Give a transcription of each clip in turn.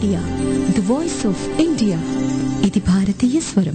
Media the voice of India ఇది భారతీయ స్వరం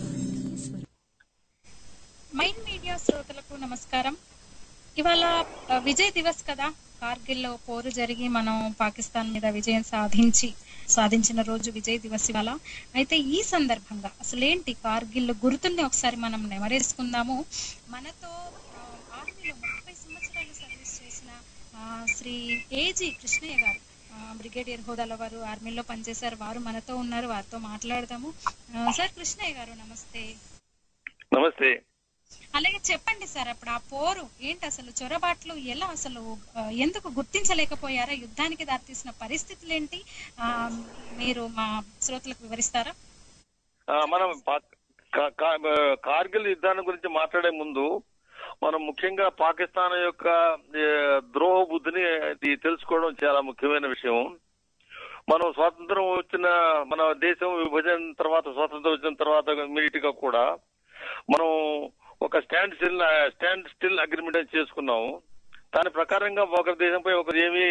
మైండ్ మీడియా శ్రోతలకు నమస్కారం ఇవాళ ఆ, విజయ్ దివస్ కదా కార్గిల్లో పోరు జరిగి మనం పాకిస్తాన్ మీద విజయం సాధించి సాధించిన రోజు విజయ్ దివస్ ఇవాళ అయితే ఈ సందర్భంగా అసలేంటి కార్గిల్ గుర్తుల్ని ఒకసారి మనం నెమరేసుకుందాము మనతో ఆ, ఆర్మీలో ముప్పై సంవత్సరాలు సర్వీస్ చేసిన ఆ, శ్రీ ఏజీ కృష్ణయ్య గారు ఆ, బ్రిగేడియర్ హోదాలో వారు ఆర్మీలో పనిచేశారు వారు మనతో ఉన్నారు వారితో మాట్లాడదాము ఆ, సార్ కృష్ణయ్య గారు నమస్తే నమస్తే అలాగే చెప్పండి సార్ అప్పుడు ఆ పోరు ఏంటి అసలు చొరబాట్లు ఎలా అసలు ఆ, ఎందుకు గుర్తించలేకపోయారా యుద్ధానికి దారితీసిన పరిస్థితులు ఏంటి ఆ, మీరు మా శ్రోతలకు వివరిస్తారా ఆ, మనం పా- కా- కా- ఆ, కార్గిల్ యుద్ధాన్ని గురించి మాట్లాడే ముందు మనం ముఖ్యంగా పాకిస్తాన్ యొక్క ఏ, ద్రోహ బుద్ధిని ఇది తెలుసుకోవడం చాలా ముఖ్యమైన విషయం మనం స్వాతంత్రం వచ్చిన మన దేశం విభజన తర్వాత స్వాతంత్రం వచ్చిన తర్వాత ఇమీడియట్ గా కూడా మనం ఒక standstill standstill agreement చేసుకున్నాము దాని ప్రకారంగా ఒకరి దేశంపై ఒకరు ఏమీ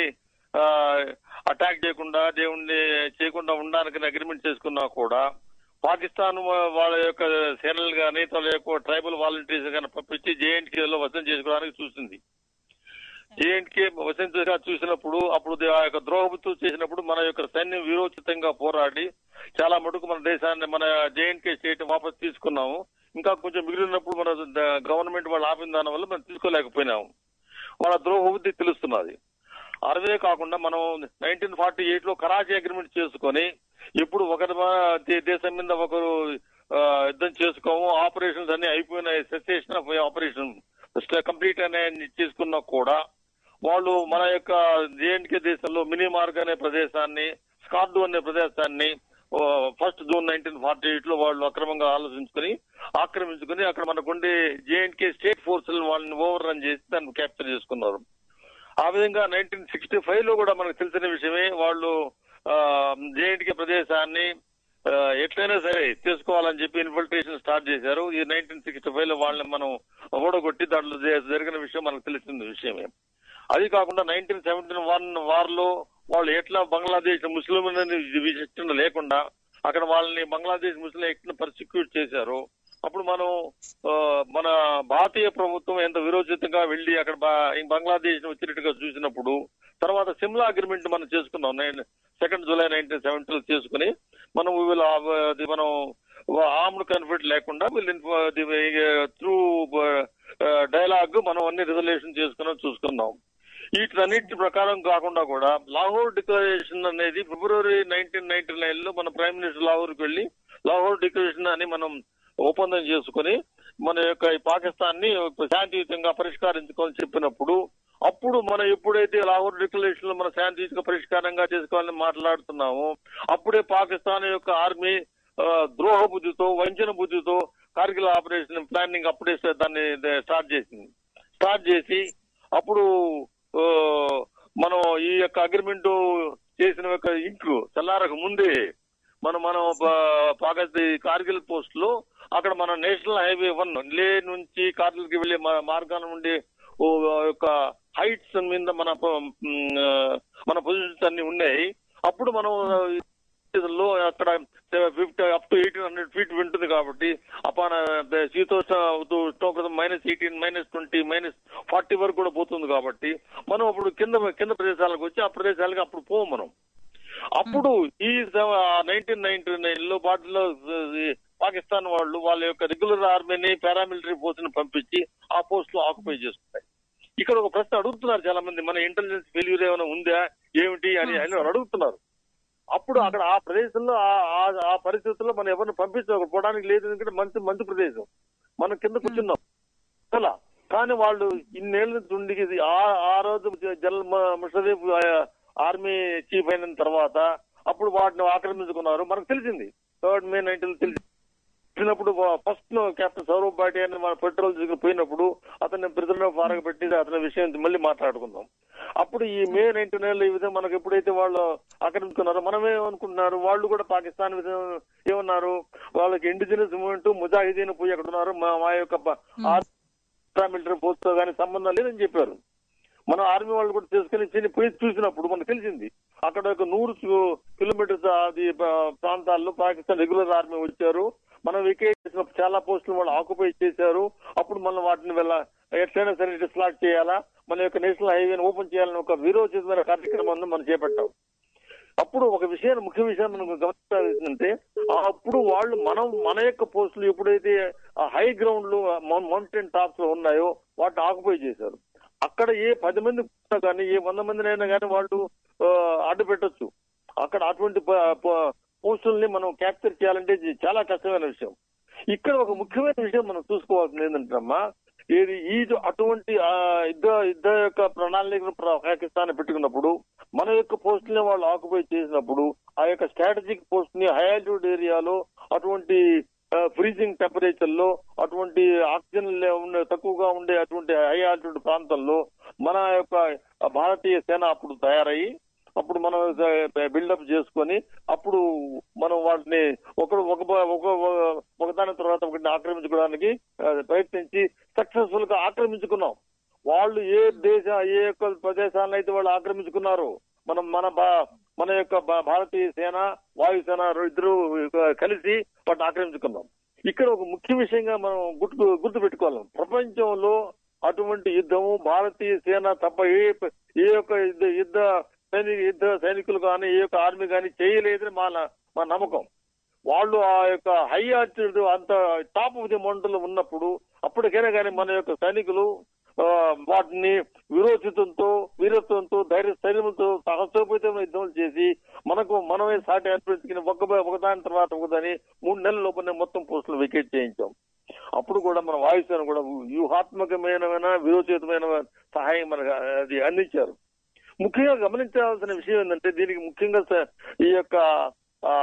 అటాక్ చేయకుండా దేవుణ్ణి చేయకుండా ఉండడానికి అగ్రిమెంట్ చేసుకున్నా కూడా పాకిస్తాన్ వా- వాళ్ళ యొక్క సేనలు కానీ వాళ్ళ యొక్క ట్రైబల్ వాలంటీర్స్ కానీ పంపించి జేఎన్కే లో వసం చేసుకోవడానికి చూసింది జేఎన్కే వసం చేసా చూసినప్పుడు అప్పుడు దే- ఆ యొక్క ద్రోహబుత్తు చేసినప్పుడు మన యొక్క సైన్యం వీరోచితంగా పోరాడి చాలా మటుకు మన దేశాన్ని మన జేఎన్కే స్టేట్ వాపస్ తీసుకున్నాము ఇంకా కొంచెం మిగిలినప్పుడు మన ద- గవర్నమెంట్ వాళ్ళు ఆపిన దాని వల్ల మనం తీసుకోలేకపోయినాము వాళ్ళ ద్రోహబుద్ధి తెలుస్తున్నది అరవే కాకుండా మనం నైన్టీన్ ఫార్టీ ఎయిట్ లో కరాచీ అగ్రిమెంట్ చేసుకొని ఎప్పుడు ఒకరి మా- దే- దేశం మీద ఒకరు ఆ, యుద్ధం చేసుకోము ఆపరేషన్స్ అన్ని అయిపోయినాయి సెసేషన్ ఆఫ్ ఆపరేషన్ కంప్లీట్ అనే చేసుకున్నా కూడా వాళ్ళు మన యొక్క జేఎన్కే దేశంలో మినిమార్గ్ అనే ప్రదేశాన్ని స్కార్డు అనే ప్రదేశాన్ని first June nineteen forty eight లో వాళ్ళు అక్రమంగా ఆలోచించుకుని ఆక్రమించుకుని అక్కడ మనకుండే జేఎన్కే స్టేట్ ఫోర్స్ వాళ్ళని ఓవర్ రన్ చేసి దాన్ని క్యాప్చర్ చేసుకున్నారు ఆ విధంగా నైన్టీన్ సిక్స్టీ ఫైవ్ లో కూడా మనకు తెలిసిన విషయమే వాళ్ళు జేఎన్కే ప్రదేశాన్ని ఆ, ఎట్లయినా సరే తీసుకోవాలని చెప్పి ఇన్ఫిల్ట్రేషన్ స్టార్ట్ చేశారు ఈ నైన్టీన్ సిక్స్టీ ఫైవ్ లో వాళ్ళని మనం ఓడగొట్టి దాంట్లో జ- జరిగిన విషయం మనకు తెలిసిన విషయమే అది కాకుండా నైన్టీన్ సెవెంటీన్ వన్ వార్ లో వాళ్ళు ఎట్లా బంగ్లాదేశ్ ముస్లింలని విశిష్టం లేకుండా అక్కడ వాళ్ళని బంగ్లాదేశ్ ముస్లిం ఎట్లా పర్సిక్యూట్ చేశారు అప్పుడు మనం ఆ, మన భారతీయ ప్రభుత్వం ఎంత విరోచితంగా వెళ్లి అక్కడ బా- ఈ బంగ్లాదేశ్ వచ్చినట్టుగా చూసినప్పుడు తర్వాత సిమ్లా అగ్రిమెంట్ మనం చేసుకున్నాం సెకండ్ జూలై నైన్టీన్ సెవెంటీ చేసుకుని మనం వీళ్ళు అది మనం ఆర్మ్డ్ కన్ఫ్లిక్ట్ లేకుండా వీళ్ళు త్రూ డైలాగ్ మనం అన్ని రిజల్యూషన్ చేసుకున్నాం చూసుకున్నాం వీటన్నిటి ప్రకారం కాకుండా కూడా లాహోర్ డిక్లరేషన్ అనేది ఫిబ్రవరి నైన్టీన్ నైన్టీ నైన్ లో మన ప్రైమ్ మినిస్టర్ లాహోర్కి వెళ్లి లాహోర్ డిక్లరేషన్ అని మనం ఒప్పందం చేసుకుని మన యొక్క ఈ పాకిస్తాన్ ని శాంతియుతంగా పరిష్కరించుకోవాలని చెప్పినప్పుడు అప్పుడు మనం ఎప్పుడైతే లాహోర్ డిక్లరేషన్ లో మన శాంతియుత పరిష్కారంగా చేసుకోవాలని మాట్లాడుతున్నామో అప్పుడే పాకిస్తాన్ యొక్క ఆర్మీ ఆ, ద్రోహ బుద్ధితో వంచన బుద్ధితో కార్గిల్ ఆపరేషన్ ప్లానింగ్ అప్పుడే దాన్ని స్టార్ట్ చేసింది స్టార్ట్ చేసి అప్పుడు ఆ, మనం ఈ యొక్క అగ్రిమెంట్ చేసిన యొక్క ఇంక్ చల్లారక ముందే మనం మనం ప- పాకిస్తాన్ కార్గిల్ పోస్ట్ లో అక్కడ మన నేషనల్ హైవే వన్ లే నుంచి కార్గిల్ కి వెళ్లే మా- మార్గాల నుండి ఓ యొక్క హైట్స్ మీద మన ప- మ్, ఆ, మన పొజిషన్స్ అన్ని ఉన్నాయి అప్పుడు మనం లో అక్కడ fifty up to eighteen hundred feet వింటుంది కాబట్టి అపాన శీతోష్ణ ఉష్ణోగ్రత minus eighteen minus twenty minus forty వరకు కూడా పోతుంది కాబట్టి మనం అప్పుడు కింద కింద ప్రదేశాలకు వచ్చి ఆ ప్రదేశాలకు అప్పుడు పోము మనం అప్పుడు ఈ నైన్టీన్ నైన్టీ నైన్ లో వాటిలో ఈ పాకిస్తాన్ వాళ్ళు వాళ్ళ యొక్క రెగ్యులర్ ఆర్మీని పారామిలిటరీ ఫోర్స్ ని పంపించి ఆ పోస్ట్ లో ఆక్యుపై చేసుకుంటాయి ఇక్కడ ఒక ప్రశ్న అడుగుతున్నారు చాలా మంది మన ఇంటెలిజెన్స్ ఫెయిల్యూర్ ఏమైనా ఉందా ఏమిటి అని అని అడుగుతున్నారు అప్పుడు అక్కడ ఆ ప్రదేశంలో ఆ- ఆ- ఆ పరిస్థితుల్లో మనం ఎవరిని పంపించకపోవడానికి లేదు ఎందుకంటే మంచి మంచి ప్రదేశం మనం కింద కూర్చున్నాం అలా కానీ వాళ్ళు ఇన్నేళ్ల నుండి ఇది ఆ ఆ రోజు జనరల్ మ- ముషరీఫ్ ఆ, ఆర్మీ చీఫ్ అయిన తర్వాత అప్పుడు వాటిని ఆక్రమించుకున్నారు మనకు తెలిసింది థర్డ్ మే నైన్టీన్ తెలిసి తెలిసినప్పుడు ఫస్ట్ కెప్టెన్ సౌరవ్ బాటి అని మన పెట్రోల్ దగ్గర పోయినప్పుడు అతన్ని ప్రిజనర్ ఫారగ పెట్టి అతని విషయం మళ్ళీ మాట్లాడుకుందాం అప్పుడు ఈ మే నైన్టీ నైన్ లో ఈ విధంగా మనకు ఎప్పుడైతే వాళ్ళు ఆక్రమించుకున్నారో మనమేమనుకుంటున్నారు వాళ్ళు కూడా పాకిస్తాన్ విధంగా ఏమన్నారు వాళ్ళకి ఇండిజినస్ మూవ్మెంట్ ముజాహిదీన్ పోయి అక్కడ ఉన్నారు మా మా యొక్క పారామిలిటరీ ఫోర్స్ తో కానీ సంబంధం లేదని చెప్పారు మనం ఆర్మీ వాళ్ళు కూడా చేసుకుని చిన్న పోయి చూసినప్పుడు మనకు తెలిసింది అక్కడ ఒక నూరు కి- కిలోమీటర్స్ అది ప- ప్రాంతాల్లో పాకిస్తాన్ రెగ్యులర్ ఆర్మీ వచ్చారు మనం వికేట్ చేసిన చాలా పోస్టులు వాళ్ళు ఆక్యుపై చేశారు అప్పుడు మనం వాటిని వెళ్ళ ఎట్లయినా సరే డిస్లాట్ చేయాలా మన యొక్క నేషనల్ హైవేని ఓపెన్ చేయాలని ఒక విరోచితమైన కార్యక్రమాన్ని మనం చేపట్టాం అప్పుడు ఒక విషయాన్ని ముఖ్య విషయాన్ని మనం గమనించాల్సిందంటే అప్పుడు వాళ్ళు మనం మన యొక్క పోస్టులు ఎప్పుడైతే ఆ హై గ్రౌండ్ లో మౌంటైన్ టాప్స్ లో ఉన్నాయో వాటిని ఆక్యుపై చేశారు అక్కడ ఏ పది మంది ఉన్నా కానీ ఏ వంద మందినైనా కానీ వాళ్ళు ఆ, అడ్డు పెట్టొచ్చు అక్కడ అటువంటి ప- ప- పోస్టుల్ని మనం క్యాప్చర్ చేయాలంటే ఇది చాలా కష్టమైన విషయం ఇక్కడ ఒక ముఖ్యమైన విషయం మనం చూసుకోవాల్సింది ఏంటంటమ్మా ఏది ఈ అటువంటి ఆ, యుద్ధ యుద్ధ యొక్క ప్రణాళికను ప్ర- పాకిస్తాన్ పెట్టుకున్నప్పుడు మన యొక్క పోస్ట్ ని వాళ్ళు ఆక్యుపై చేసినప్పుడు ఆ యొక్క స్ట్రాటజిక్ పోస్ట్ ని హై ఆల్టిట్యూడ్ ఏరియాలో అటువంటి ఫ్రీజింగ్ టెంపరేచర్ లో అటువంటి ఆక్సిజన్ లే- ఉండే తక్కువగా ఉండే అటువంటి హై ఆల్టిట్యూడ్ ప్రాంతంలో మన యొక్క భారతీయ సేన అప్పుడు తయారయ్యి అప్పుడు మనం బిల్డప్ చేసుకొని అప్పుడు మనం వాటిని ఒకడు ఒక ఒక ఒకదాని తర్వాత ఒకటిని ఆక్రమించుకోవడానికి ఆ, ప్రయత్నించి సక్సెస్ఫుల్ గా ఆక్రమించుకున్నాం వాళ్ళు ఏ దేశ ఏ యొక్క ప్రదేశాలను అయితే వాళ్ళు ఆక్రమించుకున్నారో మనం మన భా- మన యొక్క భా- భారతీయ సేన వాయుసేన ఇద్దరు కలిసి వాటిని ఆక్రమించుకున్నాం ఇక్కడ ఒక ముఖ్య విషయంగా మనం గుర్తు గుర్తు పెట్టుకోవాలి ప్రపంచంలో అటువంటి యుద్ధము భారతీయ సేన తప్ప ఏ ఏ యొక్క యుద్ధ యుద్ధ సైనిక యుద్ధ సైనికులు కానీ ఏ యొక్క ఆర్మీ కానీ చేయలేదని మా న- మా నమ్మకం వాళ్ళు ఆ యొక్క హై ఆల్టిట్యూడ్ అంత టాప్ ఆఫ్ ది మౌంటైన్ ఉన్నప్పుడు అప్పటికైనా కానీ మన యొక్క సైనికులు ఆ, వాటిని విరోచితంతో వీరత్వంతో ధైర్య స్థైర్యంతో సాహసోపేతమైన యుద్ధం చేసి మనకు మనమే సాటి అనిపించుకుని ఒక ఒకదాని తర్వాత ఒకదాని మూడు నెలల లోపలనే మొత్తం పోస్టులు వికెట్ చేయించాం అప్పుడు కూడా మన వాయుసేన కూడా వ్యూహాత్మకమైన విరోచితమైన సహాయం మనకు అది అందించారు ముఖ్యంగా గమనించాల్సిన విషయం ఏంటంటే దీనికి ముఖ్యంగా స- ఈ యొక్క ఆ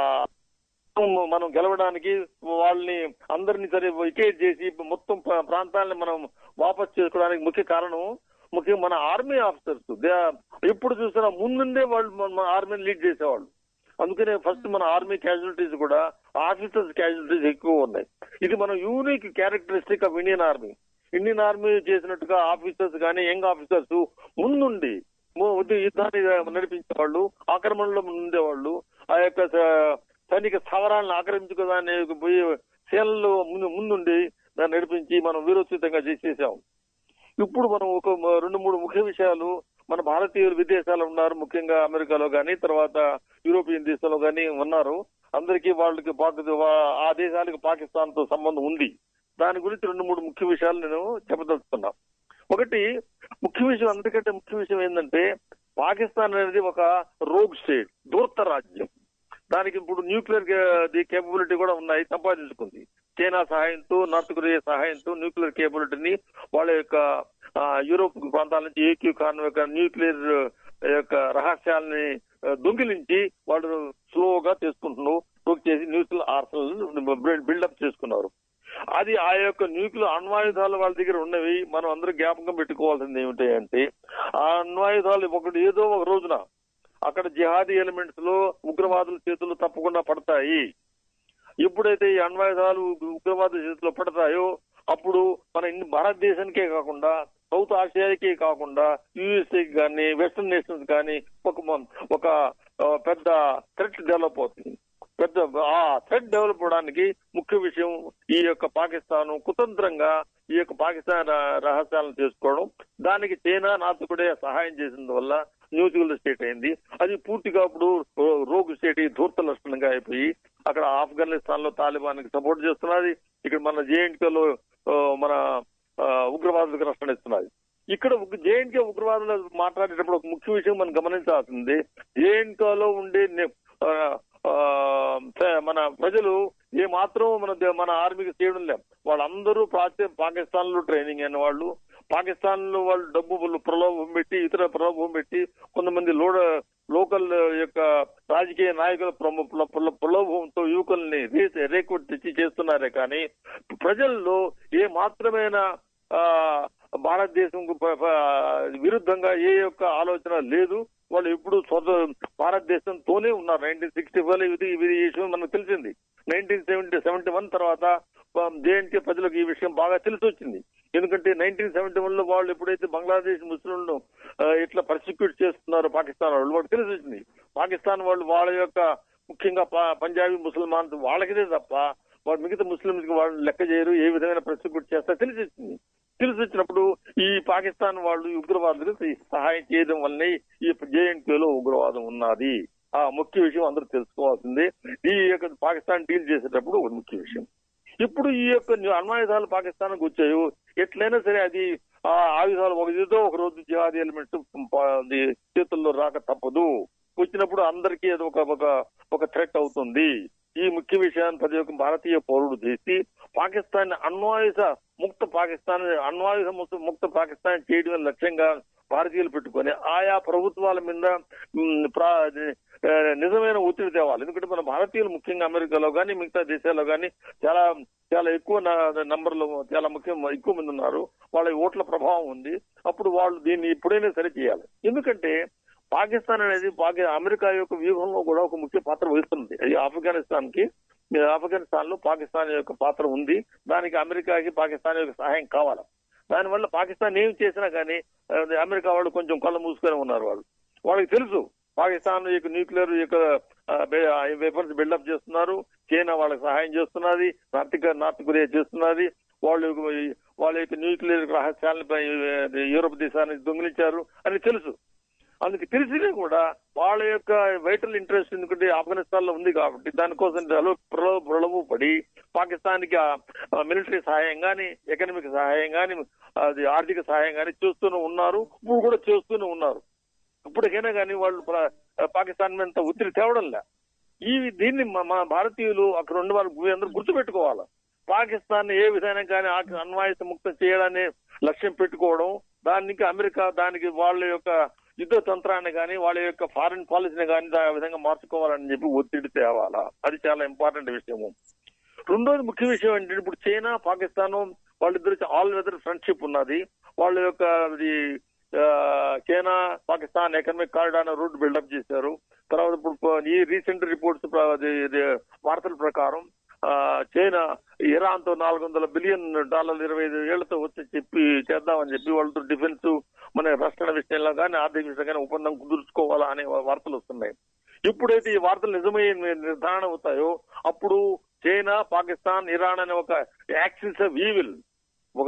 మనం గెలవడానికి వాళ్ళని అందరినీ సరే వికేట్ చేసి మొత్తం ప్ర- ప్రాంతాలని మనం వాపస్ చేసుకోవడానికి ముఖ్య కారణం ముఖ్యంగా మన ఆర్మీ ఆఫీసర్స్ ఎప్పుడు చూసినా ముందుండే వాళ్ళు మన- మన ఆర్మీని లీడ్ చేసేవాళ్ళు అందుకనే ఫస్ట్ మన ఆర్మీ క్యాజువాలిటీస్ కూడా ఆఫీసర్స్ క్యాజువాలిటీస్ ఎక్కువ ఉన్నాయి ఇది మన unique characteristic of Indian army Indian army చేసినట్టుగా ఆఫీసర్స్ కానీ యంగ్ ఆఫీసర్స్ ముందుండి ము- ఉద్య- యుద్ధాన్ని నడిపించే వాళ్ళు ఆక్రమణలో ఉండేవాళ్ళు ఆ యొక్క స- సైనిక స్థావరాలను ఆక్రమించుకోదాన్ని పోయి సేనల్లో ముందు ముందుండి దాన్ని నడిపించి మనం వీరోచితంగా చేసేసాం ఇప్పుడు మనం ఒక మ- రెండు మూడు ముఖ్య విషయాలు మన భారతీయులు విదేశాలు ఉన్నారు ముఖ్యంగా అమెరికాలో గానీ తర్వాత యూరోపియన్ దేశాల్లో గానీ ఉన్నారు అందరికీ వాళ్ళకి పాకి వా- ఆ దేశాలకు పాకిస్తాన్ తో సంబంధం ఉంది దాని గురించి రెండు మూడు ముఖ్య విషయాలు నేను చెప్పదలుచుకున్నా ఒకటి ముఖ్య విషయం అందరికంటే ముఖ్య విషయం ఏంటంటే పాకిస్తాన్ అనేది ఒక రోగ్ స్టేట్ దూర్త రాజ్యం దానికి ఇప్పుడు న్యూక్లియర్ ది కేపబిలిటీ కూడా ఉన్నాయి సంపాదించుకుంది చైనా సహాయంతో నార్త్ కొరియా సహాయంతో న్యూక్లియర్ కేపబిలిటీని వాళ్ళ యొక్క ఆ, యూరోప్ ప్రాంతాల నుంచి ఏక్యూ కాన్ యొక్క న్యూక్లియర్ యొక్క రహస్యాలని ఆ, దొంగిలించి వాళ్ళు స్లోగా చేసుకుంటున్నారు టోక్ చేసి న్యూక్లియర్ ఆర్సనల్ బిల్డప్ చేసుకున్నారు అది ఆ యొక్క న్యూక్లియర్ అణ్వాయుధాలు వాళ్ళ దగ్గర ఉన్నవి మనం అందరూ జ్ఞాపకం పెట్టుకోవాల్సింది ఏమిటి అంటే ఆ అణ్వాయుధాలు ఒకటి ఏదో ఒక రోజున అక్కడ జిహాదీ ఎలిమెంట్స్ లో ఉగ్రవాదుల చేతులు తప్పకుండా పడతాయి ఎప్పుడైతే ఈ అణ్వాయుధాలు ఉగ్రవాద చేతిలో పడతాయో అప్పుడు మన ఇన్ని భారతదేశానికే కాకుండా సౌత్ ఆసియాకే కాకుండా యుఎస్ఏకి కానీ వెస్టర్న్ నేషన్స్ కానీ ఒక మ- ఒక ఆ, పెద్ద థ్రెట్ డెవలప్ అవుతుంది పెద్ద ఆ థ్రెట్ డెవలప్ అవడానికి ముఖ్య విషయం ఈ యొక్క పాకిస్తాన్ కుతంత్రంగా ఈ యొక్క పాకిస్తాన్ ర- రహస్యాలను చేసుకోవడం దానికి చైనా నార్త్ కొరియా సహాయం చేసిన వల్ల న్యూజిల్ స్టేట్ అయింది అది పూర్తిగా ఇప్పుడు రో- రోగు స్టేట్ ధూర్త లక్షణంగా అయిపోయి అక్కడ ఆఫ్ఘనిస్తాన్ లో తాలిబాన్ కి సపోర్ట్ చేస్తున్నది ఇక్కడ మన జేఎన్కే లో ఆ, మన ఆ, ఉగ్రవాదులకు రక్షణ ఇస్తున్నది ఇక్కడ జేఎన్కే ఉగ్రవాదులు మాట్లాడేటప్పుడు ఒక ముఖ్య విషయం మనం గమనించాల్సింది జేఎన్కే లో ఉండే నే- ఆ, ఆ, మన ప్రజలు ఏ మాత్రం మన దే- మన ఆర్మీకి చేయడం లేదు వాళ్ళందరూ ప్రాచ్య పాకిస్తాన్ లో ట్రైనింగ్ అయిన వాళ్ళు పాకిస్తాన్ లో వాళ్ళు డబ్బు ప్రలోభం పెట్టి ఇతర ప్రలోభం పెట్టి కొంతమంది లోడ లోకల్ యొక్క రాజకీయ నాయకుల ప్రమ- ప్ర- ప్ర- ప్రలోభంతో యువకుల్ని రే- రేకొట్టి తెచ్చి చేస్తున్నారే కానీ ప్రజల్లో ఏ మాత్రమైన ఆ భారతదేశం విరుద్ధంగా ఏ యొక్క ఆలోచన లేదు వాళ్ళు ఎప్పుడు స్వత భారతదేశంతోనే ఉన్నారు నైన్టీన్ సిక్స్టీ ఫైవ్ ఇది ఇది ఈ విషయం మనకు తెలిసింది నైన్టీన్ సెవెంటీ సెవెంటీ వన్ తర్వాత జేఎన్కే ప్రజలకు ఈ విషయం బాగా తెలిసి వచ్చింది ఎందుకంటే నైన్టీన్ సెవెంటీ వన్ లో వాళ్ళు ఎప్పుడైతే బంగ్లాదేశ్ ముస్లింలను ఆ, ఇట్లా పర్సిక్యూట్ చేస్తున్నారో పాకిస్తాన్ వాళ్ళు వాళ్ళకి తెలిసి వచ్చింది పాకిస్తాన్ వాళ్ళు వాళ్ళ యొక్క ముఖ్యంగా ప- పంజాబీ ముసల్మాన్స్ వాళ్ళకిదే తప్ప వాళ్ళు మిగతా ముస్లింస్ కి వాళ్ళు లెక్క చేయరు ఏ విధమైన పర్సిక్యూట్ చేస్తారో తెలిసి వచ్చింది తెలిసి వచ్చినప్పుడు ఈ పాకిస్తాన్ వాళ్ళు ఈ ఉగ్రవాదులకు సహాయం చేయడం వల్లనే ఈ జేఎన్కే లో ఉగ్రవాదం ఉన్నది ఆ ముఖ్య విషయం అందరూ తెలుసుకోవాల్సింది ఈ యొక్క పాకిస్తాన్ డీల్ చేసేటప్పుడు ఒక ముఖ్య విషయం ఇప్పుడు ఈ యొక్క అణ్వాయుధాలు పాకిస్తాన్ వచ్చాయో ఎట్లయినా సరే అది ఆ ఆయుధాలు ఒక ఏదో ఒక రోజు జిహాదీ ఎలిమెంట్ అది చేతుల్లో రాక తప్పదు వచ్చినప్పుడు అందరికీ అది ఒక ఒక ఒక థ్రెట్ అవుతుంది ఈ ముఖ్య విషయాన్ని ప్రతి ఒక్క భారతీయ పౌరుడు చేసి పాకిస్తాన్ అణ్వాయుధ ముక్త పాకిస్తాన్ అణ్వాయుధ ముక్త ముక్త పాకిస్తాన్ చేయడం లక్ష్యంగా భారతీయులు పెట్టుకొని ఆయా ప్రభుత్వాల మీద మ్, ప్రా- ఆ, నిజమైన ఒత్తిడి తేవాలి ఎందుకంటే మన భారతీయులు ముఖ్యంగా అమెరికాలో కానీ మిగతా దేశాల్లో కానీ చాలా చాలా ఎక్కువ నంబర్ లో చాలా ముఖ్యం ఎక్కువ మంది ఉన్నారు వాళ్ళ ఓట్ల ప్రభావం ఉంది అప్పుడు వాళ్ళు దీన్ని ఇప్పుడైనా సరే చేయాలి ఎందుకంటే పాకిస్తాన్ అనేది పాకి అమెరికా యొక్క వ్యూహంలో కూడా ఒక ముఖ్య పాత్ర వహిస్తుంది ఈ ఆఫ్ఘనిస్తాన్ కి ఆఫ్ఘనిస్తాన్ లో పాకిస్తాన్ యొక్క పాత్ర ఉంది దానికి అమెరికాకి పాకిస్తాన్ యొక్క సహాయం కావాలి దానివల్ల పాకిస్తాన్ ఏం చేసినా కానీ ఆ, అమెరికా వాళ్ళు కొంచెం కళ్ళు మూసుకొని ఉన్నారు వాళ్ళు వాళ్ళకి తెలుసు పాకిస్తాన్ యొక్క న్యూక్లియర్ యొక్క వెపన్స్ బిల్డప్ చేస్తున్నారు చైనా వాళ్ళకి సహాయం చేస్తున్నది నార్త్ నార్త్ కొరియా చేస్తున్నది వాళ్ళు వాళ్ళ యొక్క న్యూక్లియర్ రహస్యాలపై యూరోప్ దేశానికి దొంగిలించారు అని తెలుసు అందుకు తెలిసినా కూడా వాళ్ళ యొక్క వైటల్ ఇంట్రెస్ట్ ఎందుకంటే ఆఫ్ఘనిస్తాన్ లో ఉంది కాబట్టి దానికోసం ప్రలో- ప్రలో- ప్రలోభ పడి పాకిస్తాన్ కి మిలిటరీ సహాయం గాని ఎకనామిక్ సహాయం గాని అది ఆర్థిక సహాయం గాని చేస్తూనే ఉన్నారు ఇప్పుడు కూడా చేస్తూనే ఉన్నారు ఇప్పటికైనా కానీ వాళ్ళు ప్ర- పాకిస్తాన్ మీద ఒత్తిడి తేవడంలే ఈ దీన్ని మా మా భారతీయులు అక్కడ ఉన్న వాళ్ళు అందరూ గుర్తుపెట్టుకోవాలి పాకిస్తాన్ ఏ విధంగా కానీ అన్వాయిత ముక్తం చేయాలనే లక్ష్యం పెట్టుకోవడం దానికి అమెరికా దానికి వాళ్ళ యొక్క యుద్ధ తంత్రాన్ని కానీ వాళ్ళ యొక్క ఫారిన్ పాలసీని కానీ ఆ విధంగా మార్చుకోవాలని చెప్పి ఒత్తిడి తేవాలా అది చాలా ఇంపార్టెంట్ విషయము రెండోది ముఖ్య విషయం ఏంటంటే ఇప్పుడు చైనా పాకిస్తాన్ వాళ్ళిద్దరు ఆల్ వెదర్ ఫ్రెండ్షిప్ ఉన్నది వాళ్ళ యొక్క అది ఆ, China Pakistan economic corridor route buildup చేశారు తర్వాత ఇప్పుడు ప- ఈ రీసెంట్ రిపోర్ట్స్ వార్తల ప్రకారం ఆ, చైనా ఇరాన్ తో నాలుగు వందల బిలియన్ డాలర్లు ఇరవై ఐదు ఏళ్లతో వచ్చి చెప్పి చేద్దామని చెప్పి వాళ్ళతో డిఫెన్స్ మన రక్షణ విషయంలో కానీ ఆర్థిక విషయంలో కానీ ఒప్పందం కుదుర్చుకోవాలా అనే వార్తలు వస్తున్నాయి ఎప్పుడైతే ఈ వార్తలు నిజమై నిర్ధారణ అవుతాయో అప్పుడు చైనా పాకిస్తాన్ ఇరాన్ అనే ఒక యాక్సిస్ ఆఫ్ ఈవిల్ ఒక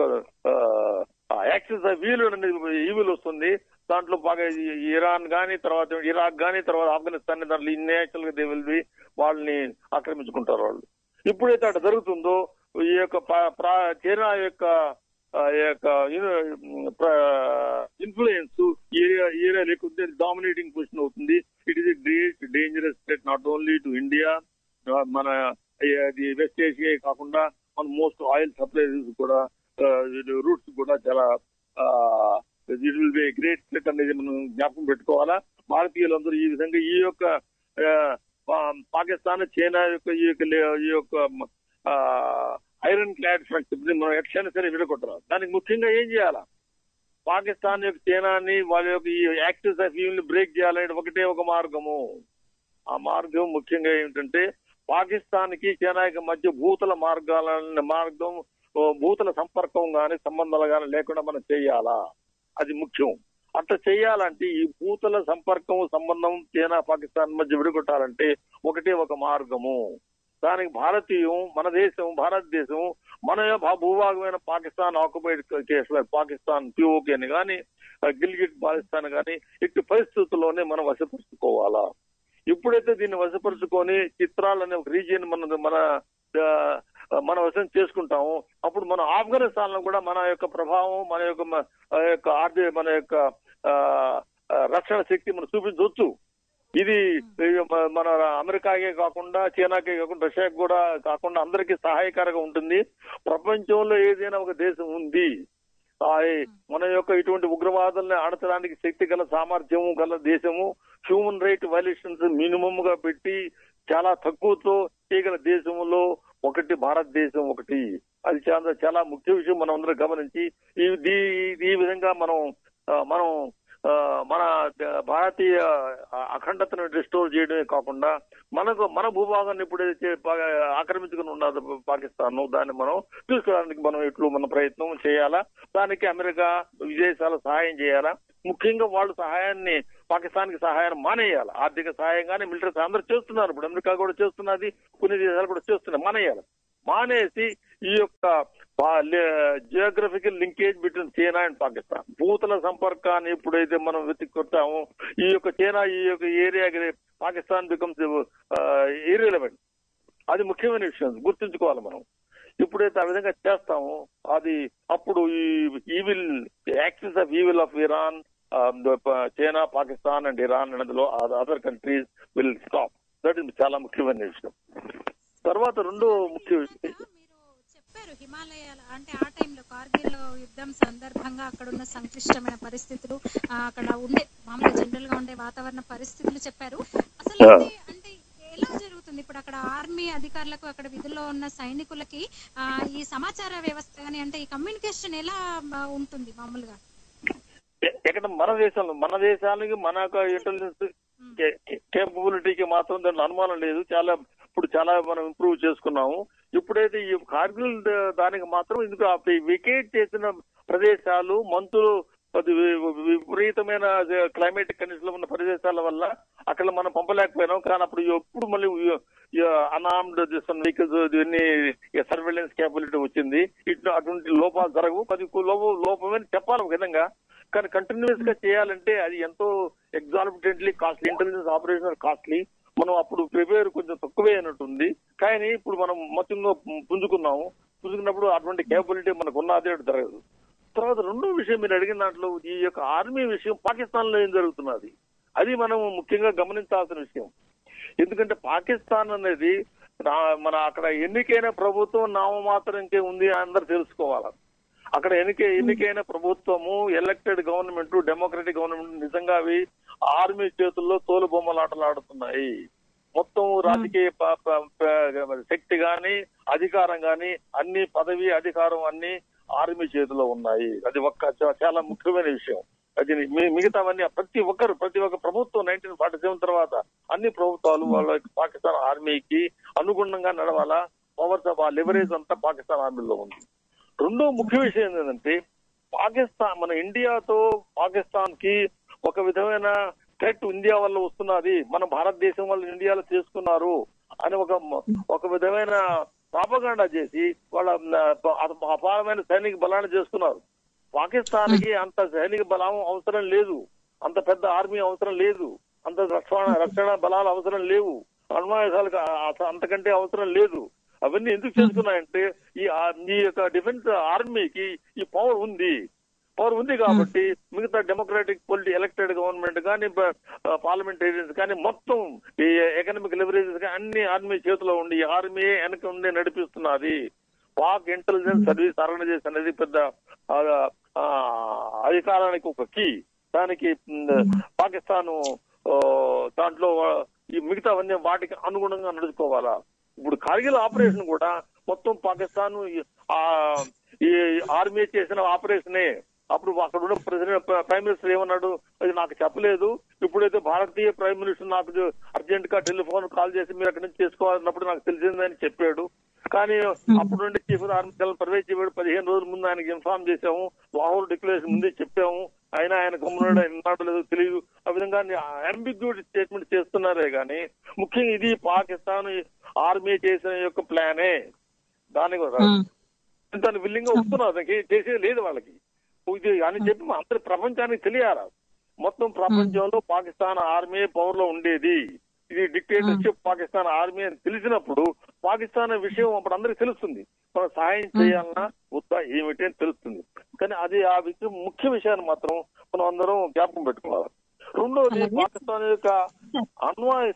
యాక్సిస్ ఆఫ్ వీల్ అనేది ఈవిల్ వస్తుంది దాంట్లో బాగా ఈ- ఇరాన్ గానీ తర్వాత ఇరాక్ గానీ తర్వాత ఆఫ్ఘనిస్తాన్ దాంట్లో ఇన్యాచురల్ గా దే విల్ బి వాళ్ళని ఆక్రమించుకుంటారు వాళ్ళు ఎప్పుడైతే అక్కడ జరుగుతుందో ఈ యొక్క ప- ప్రా- చైనా యొక్క ఆ యొక్క ఇన్ఫ్లుయెన్స్ ఏరియా ఏరియాలో ఎక్కువ డామినేటింగ్ పొజిషన్ అవుతుంది it is great dangerous threat not only to India మన అది వెస్ట్ ఏషియా కాకుండా మన మోస్ట్ ఆయిల్ సప్లైస్ కూడా రూట్స్ కూడా చాలా it will be great threat అనేది మనం జ్ఞాపకం పెట్టుకోవాలా భారతీయులందరూ ఈ విధంగా ఈ యొక్క ఆ, పా- పాకిస్తాన్ చైనా యొక్క ఈ యొక్క లే- ఈ యొక్క ఐరన్ క్లాడ్ స్ట్రక్చర్ మనం ఎట్లయినా సరే విడగొట్టరు దానికి ముఖ్యంగా ఏం చేయాలా పాకిస్తాన్ యొక్క చైనాని వాళ్ళ యొక్క ఈ యాక్సిస్ ఆఫ్ ని బ్రేక్ చేయాలనే ఒకటే ఒక మార్గము ఆ మార్గం ముఖ్యంగా ఏమిటంటే పాకిస్తాన్ కి చైనాకి మధ్య భూతల మార్గాల మార్గం ఓ భూతల సంపర్కం గాని సంబంధాలు గాని లేకుండా మనం చేయాలా అది ముఖ్యం అట్లా చేయాలంటే ఈ భూతల సంపర్కం సంబంధం చైనా పాకిస్తాన్ మధ్య విడగొట్టాలంటే ఒకటే ఒక మార్గము దానికి భారతీయం మన దేశం భారతదేశం మన యొక్క భూభాగమైన పాకిస్తాన్ ఆక్యుపైడ్ కేసు పాకిస్తాన్ పిఓకే అని కానీ గిల్గిట్ పాకిస్తాన్ కానీ ఇట్టి పరిస్థితుల్లోనే మనం వశపరుచుకోవాలా ఎప్పుడైతే దీన్ని వశపరుచుకొని చిత్రాలు అనే ఒక రీజియన్ మన మన ఆ, మన వశం చేసుకుంటాము అప్పుడు మన ఆఫ్ఘనిస్తాన్ లో కూడా మన యొక్క ప్రభావం మన యొక్క మ- ఆ యొక్క ఆర్థిక మన యొక్క ఆ, ఆ, రక్షణ శక్తి మనం చూపించవచ్చు ఇది ఇది మ- మన అమెరికాకే కాకుండా చైనాకే కాకుండా రష్యాకి కూడా కాకుండా అందరికీ సహాయకరంగా ఉంటుంది ప్రపంచంలో ఏదైనా ఒక దేశం ఉంది ఆ ఈ- మన యొక్క ఇటువంటి ఉగ్రవాదుల్ని ఆడచడానికి శక్తి గల సామర్థ్యము గల దేశము హ్యూమన్ రైట్ వైలేషన్స్ మినిమం గా పెట్టి చాలా తక్కువతో చేయగల దేశంలో ఒకటి భారతదేశం ఒకటి అది చాలా చాలా ముఖ్య విషయం మనం అందరం గమనించి ఈ దీ- ఈ విధంగా మనం ఆ, మనం ఆ, మన ద- భారతీయ ఆ, అఖండతను రిస్టోర్ చేయడమే కాకుండా మనకు మన భూభాగాన్ని ఇప్పుడైతే పా- ఆక్రమించుకుని ఉన్నది పాకిస్తాన్ దాన్ని మనం తీసుకురావడానికి మనం ఎట్లు మన ప్రయత్నం చేయాలా దానికి అమెరికా విదేశాలు సహాయం చేయాలా ముఖ్యంగా వాళ్ళు సహాయాన్ని పాకిస్తాన్ కి సహాయాన్ని మానేయాలి ఆర్థిక సహాయం కానీ మిలిటరీ సహాయం అందరూ చేస్తున్నారు ఇప్పుడు అమెరికా కూడా చేస్తున్నది కొన్ని దేశాలు కూడా చేస్తున్నాయి మానేయాలి మానేసి ఈ యొక్క geographical linkage between China and Pakistan భూతల సంపర్కాన్ని ఎప్పుడైతే మనం వెతికొట్టామో ఈ యొక్క చైనా ఈ యొక్క ఏరియాకి పాకిస్తాన్ బికమ్స్ ఇర్రిలవెంట్ అది ముఖ్యమైన విషయం గుర్తుంచుకోవాలి మనం ఎప్పుడైతే ఆ విధంగా చేస్తామో అది అప్పుడు ఈ evil axis of evil of Iran China Pakistan and Iran అందులో other countries will stop that is చాలా ముఖ్యమైన విషయం తర్వాత రెండో ముఖ్య విషయం మీరు చెప్పారు హిమాలయాల అంటే ఆ టైంలో కార్గిల్ యుద్ధం సందర్భంగా అక్కడ ఉన్న సంక్లిష్టమైన పరిస్థితులు ఆ, అక్కడ ఉండే మామూలుగా జనరల్ గా ఉండే వాతావరణ పరిస్థితులు చెప్పారు అసలు Yeah. అది అంటే ఎలా జరుగుతుంది ఇప్పుడు అక్కడ ఆర్మీ అధికారులకు అక్కడ విధుల్లో ఉన్న సైనికులకి ఆ, ఈ సమాచార వ్యవస్థ కానీ అంటే ఈ కమ్యూనికేషన్ ఎలా ఆ, ఉంటుంది మామూలుగా ఎ- ఎక్కడ మన దేశంలో మన దేశానికి మన యొక్క ఇంటెలిజెన్స్ కేపబిలిటీకి మాత్రం దాంట్లో అనుమానం లేదు చాలా ఇప్పుడు చాలా మనం ఇంప్రూవ్ చేసుకున్నాము ఇప్పుడైతే ఈ కార్గిల్ ద- దానికి మాత్రం ఇందుకు వికేట్ చేసిన ప్రదేశాలు మంత్రులు అది వి- వి- విపరీతమైన క్లైమేటిక్ కండిషన్ లో ఉన్న ప్రదేశాల వల్ల అక్కడ మనం పంపలేకపోయినాం కానీ అప్పుడు ఎప్పుడు మళ్ళీ అనామ్డ్ వెహికల్స్ ఇవన్నీ సర్వేలెన్స్ కేపబిలిటీ వచ్చింది ఇటు అటువంటి లోపాలు జరగవు అది లోపం లోపమని చెప్పాలి ఒక విధంగా కానీ కంటిన్యూస్ గా చేయాలంటే అది ఎంతో exorbitantly costly intelligence operation costly మనం అప్పుడు ప్రిపేర్ కొంచెం తక్కువే అయినట్టుంది కానీ ఇప్పుడు మనం మొత్తంగా పుంజుకున్నాము పుంజుకున్నప్పుడు అటువంటి కేపబిలిటీ మనకు ఉన్నది అంటే జరగదు తర్వాత రెండో విషయం మీరు అడిగిన దాంట్లో ఈ యొక్క ఆర్మీ విషయం పాకిస్తాన్ లో ఏం జరుగుతున్నది అది మనం ముఖ్యంగా గమనించాల్సిన విషయం ఎందుకంటే పాకిస్తాన్ అనేది నా- మన అక్కడ ఎన్నికైన ప్రభుత్వం నామమాత్రంకే ఉంది అని అందరు తెలుసుకోవాలి అక్కడ ఎన్నిక ఎన్నికైన ప్రభుత్వము ఎలక్టెడ్ గవర్నమెంట్ డెమోక్రటిక్ గవర్నమెంట్ నిజంగా అవి ఆర్మీ చేతుల్లో తోలు బొమ్మలాటలు ఆడుతున్నాయి మొత్తం రాజకీయ ప- ప- ప- శక్తి గాని అధికారం గాని అన్ని పదవి అధికారం అన్ని ఆర్మీ చేతిలో ఉన్నాయి అది ఒక్క చా- చాలా ముఖ్యమైన విషయం అది మీ- మిగతావన్నీ ప్రతి ఒక్కరు ప్రతి ఒక్క ప్రభుత్వం నైన్టీన్ ఫార్టీ సెవెన్ తర్వాత అన్ని ప్రభుత్వాలు వాళ్ళ యొక్క పాకిస్తాన్ ఆర్మీకి అనుగుణంగా నడవాలా పవర్స్ ఆ లివరేజ్ అంతా పాకిస్తాన్ ఆర్మీలో ఉంది రెండో ముఖ్య విషయం ఏంటంటే పాకిస్తాన్ మన ఇండియాతో పాకిస్తాన్ కి ఒక విధమైన థ్రెట్ ఇండియా వల్ల వస్తున్నది మన భారతదేశం వల్ల ఇండియాలో చేసుకున్నారు అని ఒక ఒక విధమైన ప్రాపగాండా చేసి వాళ్ళ ఆ, అపారమైన సైనిక బలాన్ని చేసుకున్నారు పాకిస్తాన్ కి అంత సైనిక బలం అవసరం లేదు అంత పెద్ద ఆర్మీ అవసరం లేదు అంత రక్షణ రక్షణ బలాలు అవసరం లేవు అణ్వాయుధాలకు ఆ- అంతకంటే అవసరం లేదు అవన్నీ ఎందుకు చేసుకున్నాయంటే ఈ ఆ- ఈ యొక్క డిఫెన్స్ ఆర్మీకి ఈ పవర్ ఉంది పవర్ ఉంది కాబట్టి మిగతా డెమోక్రాటిక్ పొలిటి ఎలక్టెడ్ గవర్నమెంట్ కానీ పార్లమెంటేరియన్స్ కానీ మొత్తం ఈ ఎకనామిక్ లివరేజెస్ కానీ అన్ని ఆర్మీ చేతిలో ఉండి ఈ ఆర్మీ వెనక ఉండి నడిపిస్తున్నది పాక్ ఇంటెలిజెన్స్ సర్వీస్ ఆర్గనైజేషన్ అనేది పెద్ద ఆ, ఆ, అధికారానికి ఒక కీ దానికి పాకిస్తాన్ దాంట్లో ఈ మిగతావన్నీ వాటికి అనుగుణంగా నడుచుకోవాలా ఇప్పుడు కార్గిల్ ఆపరేషన్ కూడా మొత్తం పాకిస్తాన్ ఈ- ఆ ఈ ఆర్మీ చేసిన ఆపరేషనే అప్పుడు అక్కడ ఉన్న ప్రెసిడెంట్ ప్రైమ్ మినిస్టర్ ఏమన్నాడు అది నాకు చెప్పలేదు ఇప్పుడైతే భారతీయ ప్రైమ్ మినిస్టర్ నాకు అర్జెంట్ గా టెలిఫోన్ కాల్ చేసి మీరు అక్కడి నుంచి చేసుకోవాలన్నప్పుడు నాకు తెలిసిందని చెప్పాడు కానీ అప్పుడు నుండి చీఫ్ ఆర్మీ జనరల్ పర్వేజ్ చెప్పాడు పదిహేను రోజుల ముందు ఆయనకి ఇన్ఫార్మ్ చేశాము లాహోర్ డిక్లరేషన్ ముందే చెప్పాము అయినా ఆయన గమ్మునాడు విన్నాడో లేదో తెలియదు ఆ విధంగా అంబిగ్యూటీ స్టేట్మెంట్ చేస్తున్నారే కానీ ముఖ్యంగా ఇది పాకిస్తాన్ ఆర్మీ చేసిన యొక్క ప్లానే దానికి దాన్ని విల్లింగ్ గా వస్తున్నారు దానికి చేసేది లేదు వాళ్ళకి ఇది అని చెప్పి అందరి ప్రపంచానికి తెలియాలి మొత్తం ప్రపంచంలో పాకిస్తాన్ ఆర్మీ పవర్ లో ఉండేది ఇది డిక్టేటర్షిప్ పాకిస్తాన్ ఆర్మీ అని తెలిసినప్పుడు పాకిస్తాన్ విషయం అప్పుడు అందరికి తెలుస్తుంది మనం సహాయం చేయాలన్నా వద్దా ఏమిటి అని తెలుస్తుంది కానీ అది ఆ విషయం ముఖ్య విషయాన్ని మాత్రం మనం అందరం జ్ఞాపకం పెట్టుకోవాలి రెండోది పాకిస్తాన్ యొక్క అన్వాయిత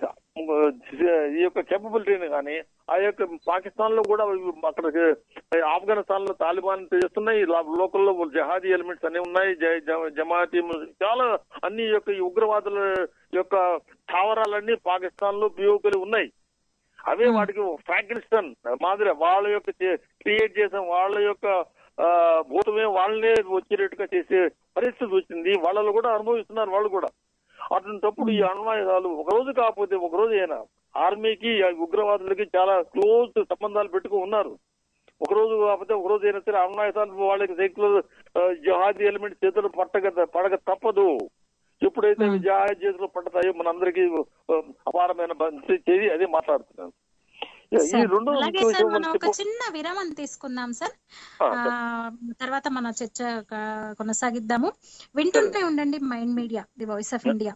ఈ యొక్క కేపబిలిటీని కానీ ఆ యొక్క పాకిస్తాన్ లో కూడా అక్కడ ఆఫ్ఘనిస్తాన్ లో తాలిబాన్ చేస్తున్నాయి లోకల్లో జహాదీ ఎలిమెంట్స్ అన్ని ఉన్నాయి జ- జ- జమాతీ ము- చాలా అన్ని యొక్క ఈ ఉగ్రవాదుల యొక్క స్థావరాలన్నీ పాకిస్తాన్ లో పిఓకలు ఉన్నాయి అవే వాటికి ఫ్రాంకిన్స్టన్ మాదిరి వాళ్ళ యొక్క క్రియేట్ చేసిన వాళ్ళ యొక్క ఆ, భూతమే వాళ్ళనే వచ్చేటట్టుగా చేసే పరిస్థితి వచ్చింది వాళ్ళలో కూడా అనుభవిస్తున్నారు వాళ్ళు కూడా అటువంటిప్పుడు ఈ అణ్వాయుధాలు ఒక రోజు కాకపోతే ఒక రోజు అయినా ఆర్మీకి ఆ ఉగ్రవాదులకి చాలా క్లోజ్ సంబంధాలు పెట్టుకుని ఉన్నారు ఒక రోజు కాకపోతే ఒక రోజు అయినా సరే అణ్వాయుధాలు వాళ్ళకి సైకిల్ జహాదీ ఎలిమెంట్ చేతులు పట్టక పడక తప్పదు ఎప్పుడైతే అవి జహాదీ చేతులు పడతాయో మనందరికీ ఆ, అపారమైన బ- చేది అదే మాట్లాడుతున్నాను ఈ సార్, రెండు అలాగే ఇంకో సార్ విషయం మనం మనం ఒక చెప్పు- చిన్న విరామం తీసుకుందాం సార్ ఆ, ఆ, తర్వాత మన చర్చ క- కొనసాగిద్దాము వింటుంటే ఉండండి mind media the voice of India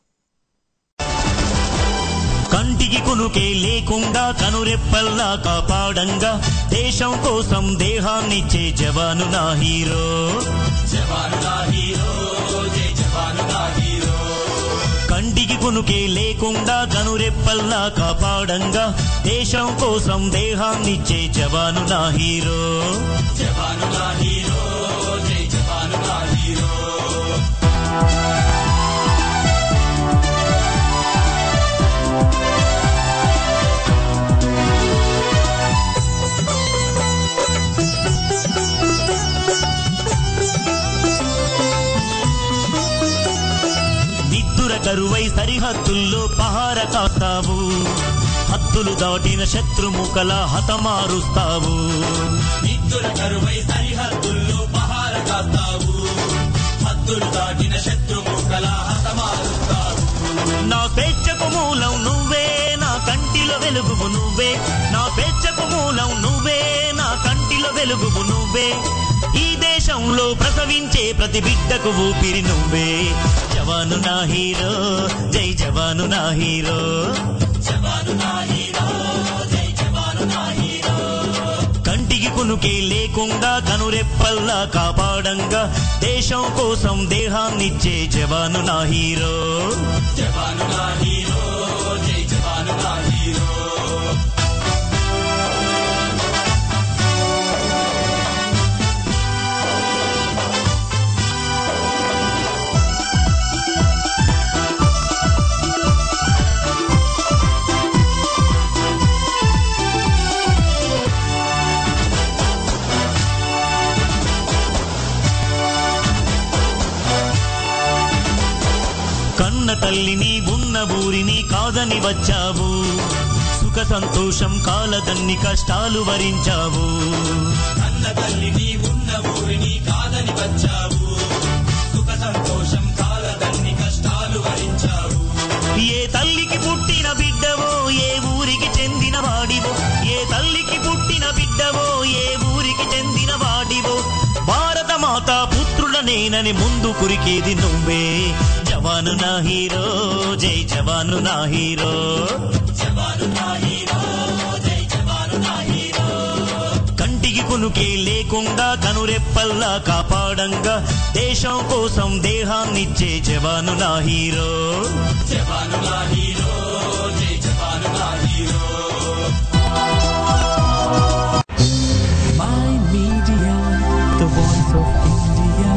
కంటికి కునుకే లేకుండా కనురెప్పల్లా కాపాడంగా దేశం కోసం దేహాన్నిచ్చే జవాను నా హీరో జవాను నా హీరో జై జవాను నా హీరో కంటికి కునుకే లేకుండా కనురెప్పల్లా కాపాడంగా దేశం కోసం దేహాన్నిచ్చే జవాను నా హీరో జవాను నా హీరో జై జవాను నా హీరో నిద్దుర కరువై సరిహద్దుల్లో పహార కాస్తావు హద్దులు దాటిన శత్రుముఖల హతమారుస్తావు నిద్దుర కరువై సరిహద్దుల్లో పహార కాస్తావు హద్దులు దాటిన శత్రుముఖల హతమారుస్తావు నా స్వేచ్ఛకు మూలం నువ్వే నా కంటిలో వెలుగువు నువ్వే నా స్వేచ్ఛకు మూలం నువ్వే నా కంటిలో వెలుగువు నువ్వే ఈ దేశంలో ప్రసవించే ప్రతి బిడ్డకు ఊపిరి నువ్వే జవాను నా హీరో జై జవాను నా హీరో జవాను నా హీరో జై జవాను నా హీరో కంటికి కునుకే లేకుండా కనురెప్పల్లా కాపాడంగా దేశం కోసం దేహాన్నిచ్చే జవాను నా హీరో జవాను నా హీరో జై జవాను నా హీరో కన్న తల్లిని ఉన్న ఊరిని కాదని వచ్చావు సుఖ సంతోషం కాలదన్ని కష్టాలు వరించావు కన్న తల్లిని ఉన్న ఊరిని కాదని వచ్చావు సుఖ సంతోషం కాలదన్ని కష్టాలు వరించావు ఏ తల్లికి పుట్టిన బిడ్డవో ఏ ఊరికి చెందిన వాడివో ఏ తల్లికి పుట్టిన బిడ్డవో ఏ ఊరికి చెందిన వాడివో భారత మాత పుత్రుల నేనని ముందు కురికేది నువ్వే జవాను నా హీరో జై జవాను నా హీరో జవాను నా హీరో జై జవాను నా హీరో కంటికి కునుకే లేకుండా కనురెప్పల్లా కాపాడంగా దేశం కోసం దేహాన్నిచ్చే జవాను నా హీరో జవాను నా హీరో జై జవాను నా hero My Media, the voice of India.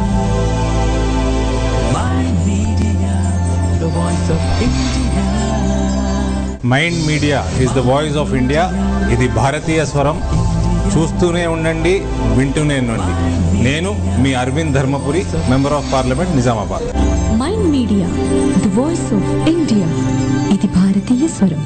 My Media, the voice of India. Mind media is the voice of India ఇది భారతీయ స్వరం చూస్తూనే ఉండండి వింటూనే ఉండండి నేను మీ Aravind Dharmapuri member of parliament Nizamabad mind media the voice of India ఇది భారతీయ స్వరం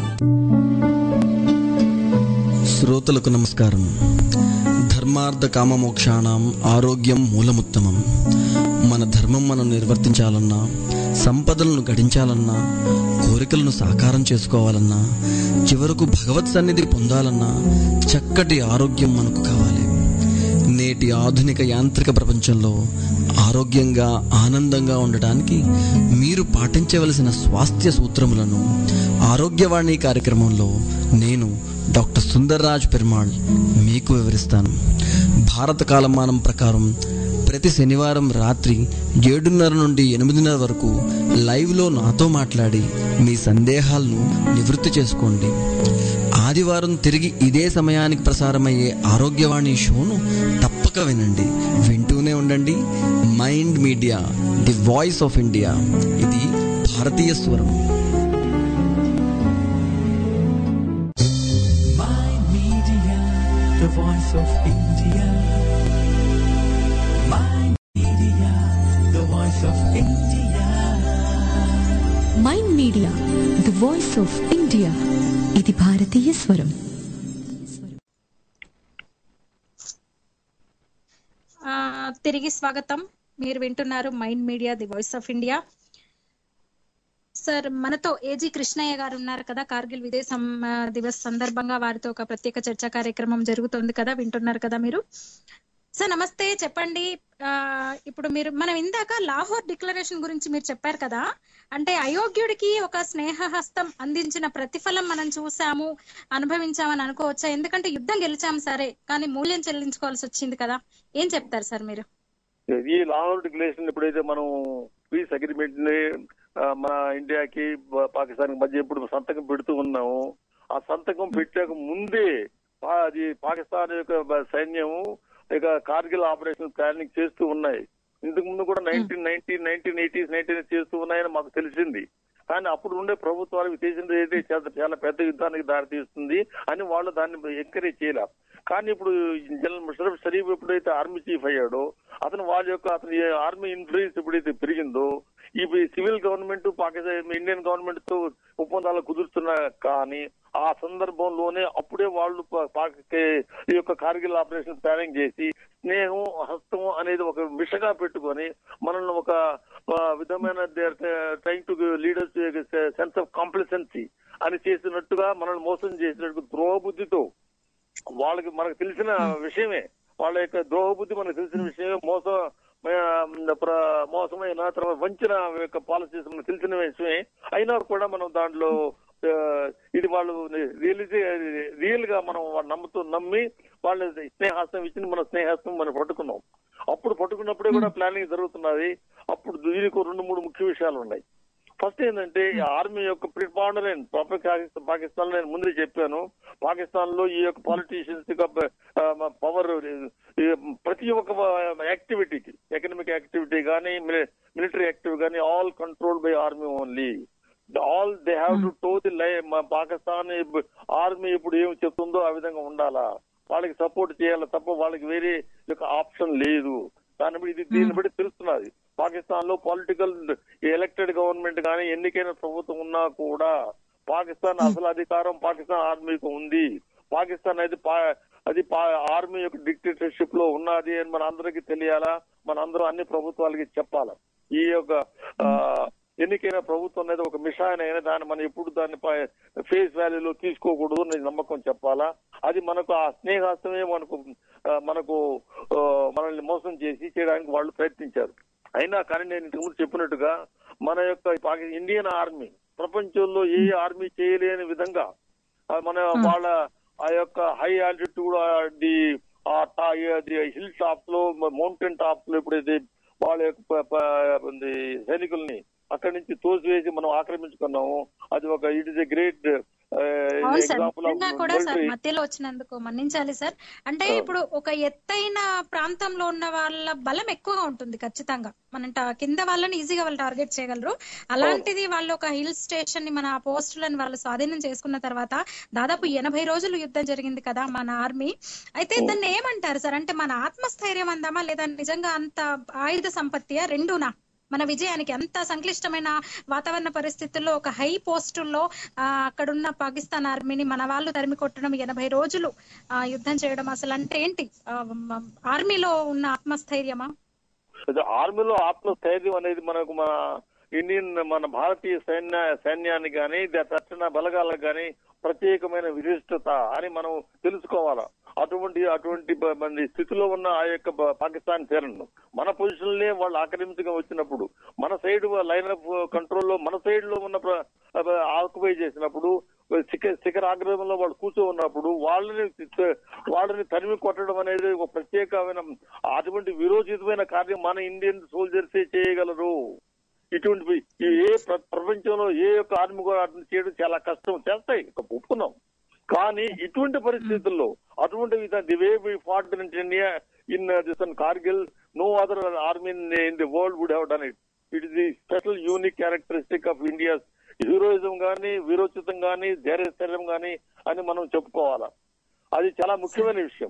శ్రోతలకు నమస్కారం ధర్మార్థ కామమోక్షాణం ఆరోగ్యం మూలముత్తమం మన ధర్మం మనం నిర్వర్తించాలన్నా సంపదలను గడించాలన్నా కోరికలను సాకారం చేసుకోవాలన్నా చివరకు భగవత్ సన్నిధి పొందాలన్నా చక్కటి ఆరోగ్యం మనకు కావాలి నేటి ఆధునిక యాంత్రిక ప్రపంచంలో ఆరోగ్యంగా ఆనందంగా ఉండటానికి మీరు పాటించవలసిన స్వాస్థ్య సూత్రములను ఆరోగ్యవాణి కార్యక్రమంలో నేను డాక్టర్ సుందర్రాజ్ పెరుమాళ్ మీకు వివరిస్తాను భారత కాలమానం ప్రకారం ప్రతి శనివారం రాత్రి ఏడున్నర నుండి ఎనిమిదిన్నర వరకు లైవ్లో నాతో మాట్లాడి మీ సందేహాలను నివృత్తి చేసుకోండి ఆదివారం తిరిగి ఇదే సమయానికి ప్రసారమయ్యే ఆరోగ్యవాణి షోను తప్పక వినండి వింటూనే ఉండండి mind media the voice of India ఇది భారతీయ స్వరం My Media, the voice of India. My Media, the voice of India. Mind media the voice of India ఇది భారతీయ స్వరం ఆ, తిరిగి స్వాగతం మీరు వింటున్నారు mind media the voice of India sir మనతో ఏజీ కృష్ణయ్య గారు ఉన్నారు కదా కార్గిల్ విజయ్ సం- ఆ, దివస్ సందర్భంగా వారితో ఒక ప్రత్యేక చర్చా కార్యక్రమం జరుగుతుంది కదా వింటున్నారు కదా మీరు సార్ నమస్తే చెప్పండి ఆ, ఇప్పుడు మీరు మనం ఇందాక లాహోర్ డిక్లరేషన్ గురించి మీరు చెప్పారు కదా అంటే అయోగ్యుడికి ఒక స్నేహహస్తం అందించిన ప్రతిఫలం మనం చూసాము అనుభవించామని అనుకోవచ్చా ఎందుకంటే యుద్ధం గెలిచాం సరే కానీ మూల్యం చెల్లించుకోవాల్సి వచ్చింది కదా ఏం చెప్తారు సార్ మీరు ఈ లాహోర్ డిక్లరేషన్ ఎప్పుడైతే మనం పీస్ అగ్రిమెంట్ ని ఆ, మన ఇండియాకి పా- పాకిస్తాన్ మధ్య ఎప్పుడు సంతకం పెడుతూ ఉన్నాము ఆ సంతకం పెట్టాక ముందే పా- అది పాకిస్తాన్ యొక్క బ- సైన్యము ఇక కార్గిల్ ఆపరేషన్ ప్లానింగ్ చేస్తూ ఉన్నాయి ఇంతకు ముందు కూడా nineteen nineteen nineteen eighties nineteen చేస్తూ ఉన్నాయని మాకు తెలిసింది కానీ అప్పుడు ఉండే ప్రభుత్వాలు ఇవి చేసింది అయితే చాలా చాలా పెద్ద యుద్ధానికి దారితీస్తుంది అని వాళ్ళు దాన్ని ఎంకరేజ్ చేయలే కానీ ఇప్పుడు జనరల్ ముషరఫ్ షరీఫ్ ఎప్పుడైతే ఆర్మీ చీఫ్ అయ్యాడో అతను వాళ్ళ యొక్క అతని ఆర్మీ ఇన్ఫ్లుయెన్స్ ఎప్పుడైతే పెరిగిందో ఈ civil government Pakistan Indian government తో ఒప్పందాలు కుదురుతున్నా కానీ ఆ సందర్భంలోనే అప్పుడే వాళ్ళు పా- పాక్ ఈ యొక్క కార్గిల్ ఆపరేషన్ ప్లానింగ్ చేసి స్నేహం హస్తం అనేది ఒక విషగా పెట్టుకొని మనల్ని ఒక ఆ, విధమైన trying to leaders sense of complacency అని చేసినట్టుగా మనల్ని మోసం చేసినట్టు ద్రోహబుద్ధితో వాళ్ళకి మనకు తెలిసిన విషయమే వాళ్ళ యొక్క ద్రోహబుద్ధి మనకు తెలిసిన విషయమే మోసం ఆ, ప్ర- మోసమైన తర్వాత వంచిన యొక్క పాలసీస్ మనకు తెలిసిన విషయమే అయినా కూడా మనం దాంట్లో ఆ, ఇది వాళ్ళు రియలిటీ రియల్ గా మనం వాళ్ళు నమ్ముతూ నమ్మి వాళ్ళ స్నేహాస్తం ఇచ్చిన మన స్నేహాస్తం మనం పట్టుకున్నాం అప్పుడు పట్టుకున్నప్పుడే కూడా ప్లానింగ్ జరుగుతున్నది అప్పుడు దీనికి రెండు మూడు ముఖ్య విషయాలు ఉన్నాయి ఫస్ట్ ఏంటంటే ఈ ఆర్మీ యొక్క ప్రిపాండరెంట్ పాకిస్తాన్ నేను ముందే చెప్పాను పాకిస్తాన్ లో ఈ యొక్క పాలిటీషియన్స్ పవర్ ప్రతి ఒక్క యాక్టివిటీకి ఎకనామిక్ యాక్టివిటీ కానీ మిలిటరీ యాక్టివిటీ కానీ all control by army only all they have to toe the line Pakistan army ఇప్పుడు ఏం చెప్తుందో ఆ విధంగా ఉండాలా వాళ్ళకి సపోర్ట్ చేయాలి తప్ప వాళ్ళకి వేరే యొక్క ఆప్షన్ లేదు దాన్ని బట్టి ఇది దీన్ని బట్టి తెలుస్తున్నది పాకిస్తాన్ లో పొలిటికల్ ఎలక్టెడ్ గవర్నమెంట్ కానీ ఎన్నికైన ప్రభుత్వం ఉన్నా కూడా పాకిస్తాన్ అసలు అధికారం పాకిస్తాన్ ఆర్మీకి ఉంది పాకిస్తాన్ అయితే పా- అది పా- ఆర్మీ యొక్క డిక్టేటర్షిప్ లో ఉన్నది అని మన అందరికీ తెలియాలా మన అందరూ అన్ని ప్రభుత్వాలకి చెప్పాలా ఈ యొక్క ఆ, ఎన్నికైన ప్రభుత్వం అనేది ఒక మిషాన్ అయినా దాన్ని మనం ఎప్పుడు దాన్ని ఫేస్ వాల్యూలో తీసుకోకూడదు అని నమ్మకం చెప్పాలా అది మనకు ఆ స్నేహాస్తమే మనకు ఆ, మనకు ఆ, మనల్ని మోసం చేసి చేయడానికి వాళ్ళు ప్రయత్నించారు అయినా కానీ నేను ఇంతకు ముందు చెప్పినట్టుగా మన యొక్క పాకి- ఇండియన్ ఆర్మీ ప్రపంచంలో ఏ ఆర్మీ చేయలేని విధంగా ఆ, మన వాళ్ళ ఆ యొక్క హై ఆల్టిట్యూడ్ ది ఆ టా- ది హిల్ టాప్స్ లో మౌంటైన్ టాప్స్ లో ఎప్పుడైతే వాళ్ళ యొక్క ప- ప- ఉంది సైనికుల్ని అక్కడి నుంచి తోసివేసి మనం ఆక్రమించుకున్నాము అది ఒక ఇట్ ఇస్ ఎ గ్రేట్ అవును సార్ ఎగ్జాంపుల్ నిజంగా కూడా సార్ మధ్యలో వచ్చినందుకు మన్నించాలి సార్ అంటే ఇప్పుడు ఒక ఎత్తైన ప్రాంతంలో ఉన్న వాళ్ళ బలం ఎక్కువగా ఉంటుంది ఖచ్చితంగా మనం టా- కింద వాళ్ళని ఈజీగా వాళ్ళు టార్గెట్ చేయగలరు అలాంటిది వాళ్ళు ఒక హిల్ స్టేషన్ ని మన పోస్టులను వాళ్ళు స్వాధీనం చేసుకున్న తర్వాత దాదాపు ఎనభై రోజులు యుద్ధం జరిగింది కదా మన ఆర్మీ అయితే దాన్ని ఏమంటారు సార్ అంటే మన ఆత్మస్థైర్యం అందామా లేదా నిజంగా అంత ఆయుధ సంపత్తియా రెండునా మన విజయానికి అంత సంక్లిష్టమైన వాతావరణ పరిస్థితుల్లో ఒక హై పోస్టుల్లో ఆ, అక్కడున్న పాకిస్తాన్ ఆర్మీని మన వాళ్ళు తరిమి కొట్టడం ఎనభై రోజులు ఆ, యుద్ధం చేయడం అసలు అంటే ఏంటి ఆ, మ- ఆర్మీలో ఉన్న ఆత్మస్థైర్యమా అది ఆర్మీలో ఆత్మస్థైర్యం అనేది మనకు మన ఇండియన్ మన భారతీయ సైన్య సైన్యానికి కానీ రక్షణ బలగాలకు కానీ ప్రత్యేకమైన విశిష్టత అని మనం తెలుసుకోవాలా అటువంటి అటువంటి బ- మన స్థితిలో ఉన్న ఆ యొక్క బ- పాకిస్తాన్ తీరను మన పొజిషన్లే వాళ్ళు ఆక్రమించగా వచ్చినప్పుడు మన సైడ్ లైన్ ఆఫ్ కంట్రోల్ లో మన సైడ్ లో ఉన్న ఆక్యుపై చేసినప్పుడు శిఖ శిఖరాగ్రహంలో వాళ్ళు కూర్చో ఉన్నప్పుడు వాళ్ళని వాళ్ళని తరిమి కొట్టడం అనేది ఒక ప్రత్యేకమైన అటువంటి విరోచితమైన కార్యం మన ఇండియన్ సోల్జర్సే చేయగలరు ఇటువంటి ఈ ఏ ప్ర- ప్రపంచంలో ఏ యొక్క ఆర్మీ కూడా అటువంటి చేయడం చాలా కష్టం చేస్తాయి ఒప్పుకున్నాం కానీ ఇటువంటి పరిస్థితుల్లో అటువంటి the way we fought in India in this Kargil no other army in the world would have done it it is the special unique characteristic of India heroism గానీ వీరోచితం గానీ ధైర్యస్థైర్యం గానీ అని మనం చెప్పుకోవాలా అది చాలా ముఖ్యమైన విషయం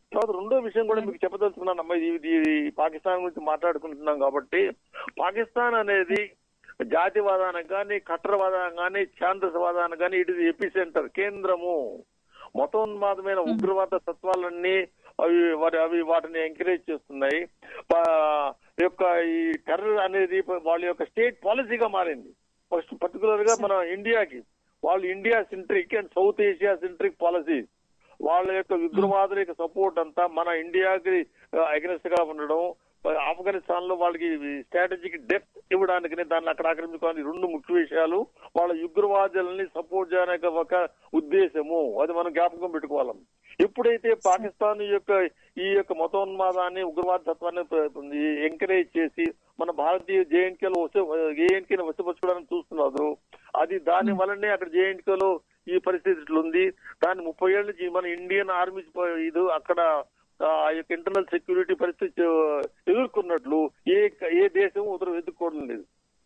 తర్వాత రెండో విషయం కూడా మీకు చెప్పదలుచుకున్నాను అమ్మా ఇది ఇది పాకిస్తాన్ గురించి మాట్లాడుకుంటున్నాం కాబట్టి పాకిస్తాన్ అనేది జాతివాదానికి కానీ కట్టరవాదానికి కానీ ఛాందసవాదానికి కానీ ఇట్ ఇస్ ఎపి సెంటర్ కేంద్రము మతోన్మాదమైన ఉగ్రవాద తత్వాలన్నీ అవి వాటి అవి వాటిని ఎంకరేజ్ చేస్తున్నాయి పా- యొక్క ఈ టెర్రర్ అనేది వాళ్ళ యొక్క స్టేట్ పాలసీగా మారింది ఫస్ట్ పర్టికులర్ గా మన ఇండియాకి వాళ్ళు India centric and South Asia centric policy వాళ్ళ యొక్క ఉగ్రవాదుల యొక్క సపోర్ట్ అంతా మన ఇండియాకి అగెన్స్ట్ గా ఉండడం ఆఫ్ఘనిస్తాన్ లో వాళ్ళకి స్ట్రాటజిక్ డెప్త్ ఇవ్వడానికి దాన్ని అక్కడ ఆక్రమించుకోవాలి రెండు ముఖ్య విషయాలు వాళ్ళ ఉగ్రవాదులని సపోర్ట్ చేయడానికి ఒక ఉద్దేశము అది మనం జ్ఞాపకం పెట్టుకోవాలి ఎప్పుడైతే పాకిస్తాన్ యొక్క ఈ యొక్క మతోన్మాదాన్ని ఉగ్రవాద తత్వాన్ని ఎంకరేజ్ చేసి మన భారతీయ జేఎన్కేలో వస్తే జేఎన్కే వసపరచుకోవడానికి చూస్తున్నారు అది దాని వల్లనే అక్కడ జేఎన్కేలో ఈ పరిస్థితి ఇట్లా ఉంది దాని ముప్పై ఏళ్ళ నుంచి మన ఇండియన్ ఆర్మీ ఇది అక్కడ ఆ యొక్క ఇంటర్నల్ సెక్యూరిటీ పరిస్థితి ఎదుర్కొన్నట్లు ఏ ఏ దేశం ఉత్తరం ఎదుర్కోవడం లేదు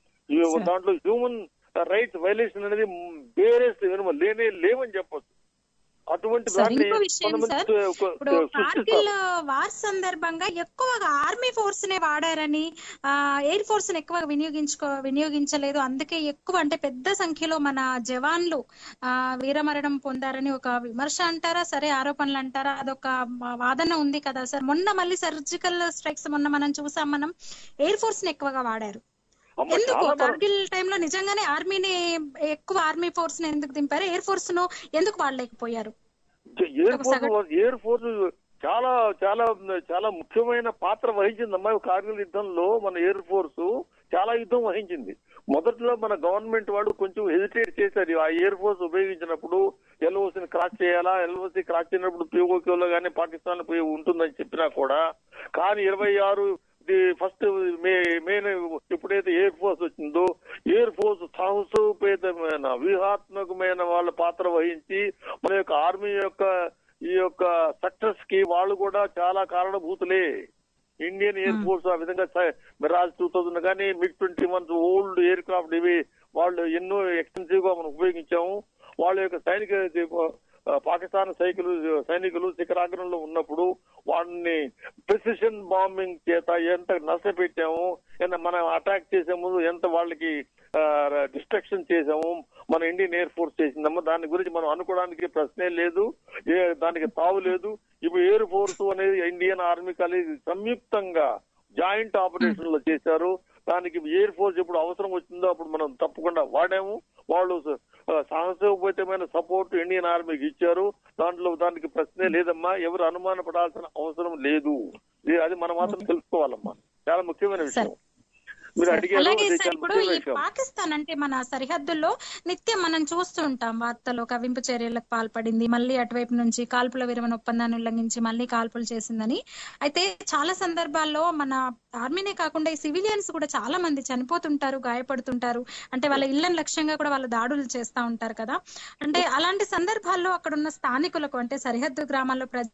ఈ దాంట్లో హ్యూమన్ రైట్స్ వైలేషన్ అనేది వేరే లేనే లేవని చెప్పొచ్చు అటువంటి సార్ దాన్ని ఇంకో విషయం కొంతమంది సార్ ఒక- ఇప్పుడు సృష్టిస్తారు కార్గిల్ వార్ సందర్భంగా ఎక్కువగా ఆర్మీ ఫోర్స్ నే వాడారని ఎయిర్ ఫోర్స్ ని ఎక్కువ వినియోగించుకో వినియోగించలేదు అందుకే ఎక్కువ అంటే పెద్ద సంఖ్యలో మన జవాన్లు ఆ, వీరమరణం పొందారని ఒక విమర్శ అంటారా సరే ఆరోపణలు అంటారా అదొక వాదన ఉంది కదా సార్ మొన్న మళ్ళీ సర్జికల్ స్ట్రైక్స్ మొన్న మనం చూసాం మనం ఎయిర్ ఫోర్స్ ని ఎక్కువగా వాడారు అమ్మ, ఎందుకు చాలా బాగా- కార్గిల్ టైంలో నిజంగానే ఆర్మీని ఎక్కువ ఆర్మీ ఫోర్స్ ని ఎందుకు దింపారు ఎయిర్ ఫోర్స్ ను ఎందుకు వాడలేకపోయారు ఎయిర్ ఒక ఫోర్స్ సగటు- ఎయిర్ ఫోర్స్ చాలా చాలా చాలా ముఖ్యమైన పాత్ర వహించిందమ్మా ఈ కార్గిల్ యుద్ధంలో మన ఎయిర్ ఫోర్స్ చాలా యుద్ధం వహించింది మొదట్లో మన గవర్నమెంట్ వాళ్ళు కొంచెం హెజిటేట్ చేశారు ఆ ఎయిర్ ఫోర్స్ ఉపయోగించినప్పుడు ఎల్ఓసిని క్రాస్ చేయాలా ఎల్ఓసి క్రాస్ చేయనప్పుడు పిఓకేలో కానీ పాకిస్తాన్ పోయి ఉంటుందని చెప్పినా కూడా కానీ ఇరవై ఆరు ఫస్ట్ మే మే ఎప్పుడైతే ఎయిర్ ఫోర్స్ వచ్చిందో ఎయిర్ ఫోర్స్ సాహసోపేతమైన వ్యూహాత్మకమైన వాళ్ళ పాత్ర వహించి మన యొక్క ఆర్మీ యొక్క ఈ యొక్క సక్సెస్ కి వాళ్ళు కూడా చాలా కారణభూతులే ఇండియన్ ఎయిర్ ఫోర్స్ ఆ విధంగా స- మిరాజ్ టూ థౌసండ్ కానీ MiG twenty one old aircraft ఇవి వాళ్ళు ఎన్నో ఎక్స్టెన్సివ్ గా మనం ఉపయోగించాము వాళ్ళ యొక్క సైనిక ఆ, పాకిస్తాన్ సైకిల్ సైనికులు శిఖరాగ్రంలో ఉన్నప్పుడు వాడిని ప్రెసిషన్ బాంబింగ్ చేత ఎంత నష్టపెట్టాము ఎంత మనం అటాక్ చేసే ముందు ఎంత వాళ్ళకి డిస్ట్రక్షన్ చేసాము మన ఇండియన్ ఎయిర్ ఫోర్స్ చేసిందమ్మా దాని గురించి మనం అనుకోవడానికి ప్రశ్నే లేదు ఏ- దానికి తావు లేదు ఇప్పుడు ఎయిర్ ఫోర్స్ అనేది ఇండియన్ ఆర్మీ కలిసి సంయుక్తంగా జాయింట్ ఆపరేషన్ లో చేశారు దానికి ఎయిర్ ఫోర్స్ ఎప్పుడు అవసరం వచ్చిందో అప్పుడు మనం తప్పకుండా వాడాము వాళ్ళు స- ఆ, సాహసోపేతమైన సపోర్ట్ ఇండియన్ ఆర్మీకి ఇచ్చారు దాంట్లో దానికి ప్రశ్నే లేదమ్మా ఎవరు అనుమాన పడాల్సిన అవసరం లేదు ఇది- అది మనం మాత్రం తెలుసుకోవాలమ్మా చాలా ముఖ్యమైన విషయం మీరు అడిగారు అలాగే అది సార్ చాలా ఇప్పుడు ముఖ్యమైన ఈ విషయం పాకిస్తాన్ అంటే మన సరిహద్దుల్లో నిత్యం మనం చూస్తూ ఉంటాం వార్తలు కవింపు చర్యలకు పాల్పడింది మళ్ళీ అటువైపు నుంచి కాల్పుల విరమణ ఒప్పందాన్ని ఉల్లంఘించి మళ్ళీ కాల్పులు చేసిందని అయితే చాలా సందర్భాల్లో మన ఆర్మీనే కాకుండా ఈ సివిలియన్స్ కూడా చాలా మంది చనిపోతుంటారు గాయపడుతుంటారు అంటే వాళ్ళ ఇళ్లను లక్ష్యంగా కూడా వాళ్ళు దాడులు చేస్తా ఉంటారు కదా అంటే అలాంటి సందర్భాల్లో అక్కడ ఉన్న స్థానికులకు అంటే సరిహద్దు గ్రామాల్లో ప్రజ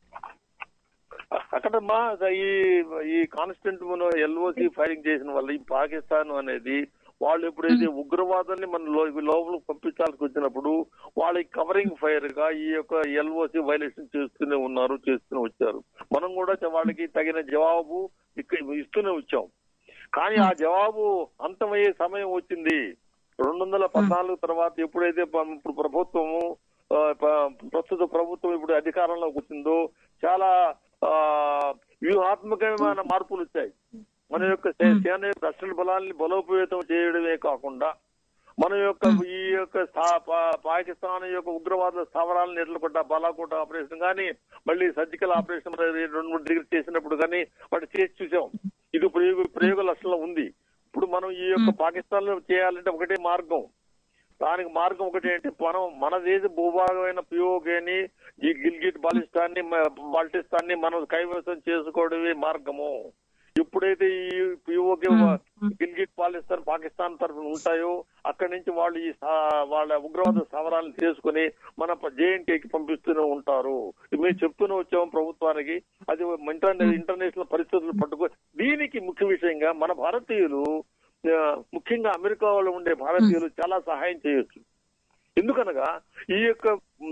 అక్కడ మా ఈ ఈ కాన్స్టెంట్ మనం ఎల్ఓసి ఫైరింగ్ చేసిన వల్ల ఈ పాకిస్తాన్ అనేది వాళ్ళు ఎప్పుడైతే ఉగ్రవాదాన్ని మన లో- లోపలికి పంపించాల్సి వచ్చినప్పుడు వాళ్ళకి కవరింగ్ ఫైర్ గా ఈ యొక్క ఎల్ఓసి వైలేషన్ చేస్తూనే ఉన్నారు చేస్తూనే వచ్చారు మనం కూడా వాళ్ళకి తగిన జవాబు ఇక్కడ ఇస్తూనే వచ్చాం కానీ ఆ జవాబు అంతమయ్యే సమయం వచ్చింది రెండు వందల పద్నాలుగు తర్వాత ఎప్పుడైతే ప- ఇప్పుడు ప్రభుత్వము ఆ, ప- ప్రస్తుత ప్రభుత్వం ఇప్పుడు అధికారంలోకి వచ్చిందో చాలా ఆ వ్యూహాత్మకమైన మార్పులు వచ్చాయి మన యొక్క సే- సేన యొక్క రక్షణ బలాల్ని బలోపేతం చేయడమే కాకుండా మన యొక్క ఈ యొక్క స్థా- పా- పాకిస్తాన్ యొక్క ఉగ్రవాద స్థావరాలను ఎట్లకొట్ట బాలాకోట ఆపరేషన్ కానీ మళ్ళీ సర్జికల్ ఆపరేషన్ రెండు మూడు డిగ్రీ చేసినప్పుడు కానీ వాటి చేసి చూసాం ఇది ప్రయోగ ప్రయోగ లక్షణంలో ఉంది ఇప్పుడు మనం ఈ యొక్క పాకిస్తాన్ లో చేయాలంటే ఒకటే మార్గం దానికి మార్గం ఒకటి ఏంటి మనం మన దేశ భూభాగమైన పిఓకేని ఈ గిల్గిట్ బాలిస్తాన్ని బాల్టిస్తాన్ని మనం కైవసం చేసుకోవడమే మార్గము ఎప్పుడైతే ఈ పిఓకే గిల్గిట్ పాలిస్తాన్ పాకిస్తాన్ తరఫున ఉంటాయో అక్కడి నుంచి వాళ్ళు ఈ సా- వాళ్ళ ఉగ్రవాద స్థావరాలను చేసుకుని మన జేఎన్కేకి పంపిస్తూనే ఉంటారు మేము చెప్తూనే వచ్చాము ప్రభుత్వానికి అది ఇంటర్నే- ఇంటర్నేషనల్ పరిస్థితులు పట్టుకో దీనికి ముఖ్య విషయంగా మన భారతీయులు ఆ, ముఖ్యంగా అమెరికాలో ఉండే భారతీయులు చాలా సహాయం చేయొచ్చు ఎందుకనగా ఈ యొక్క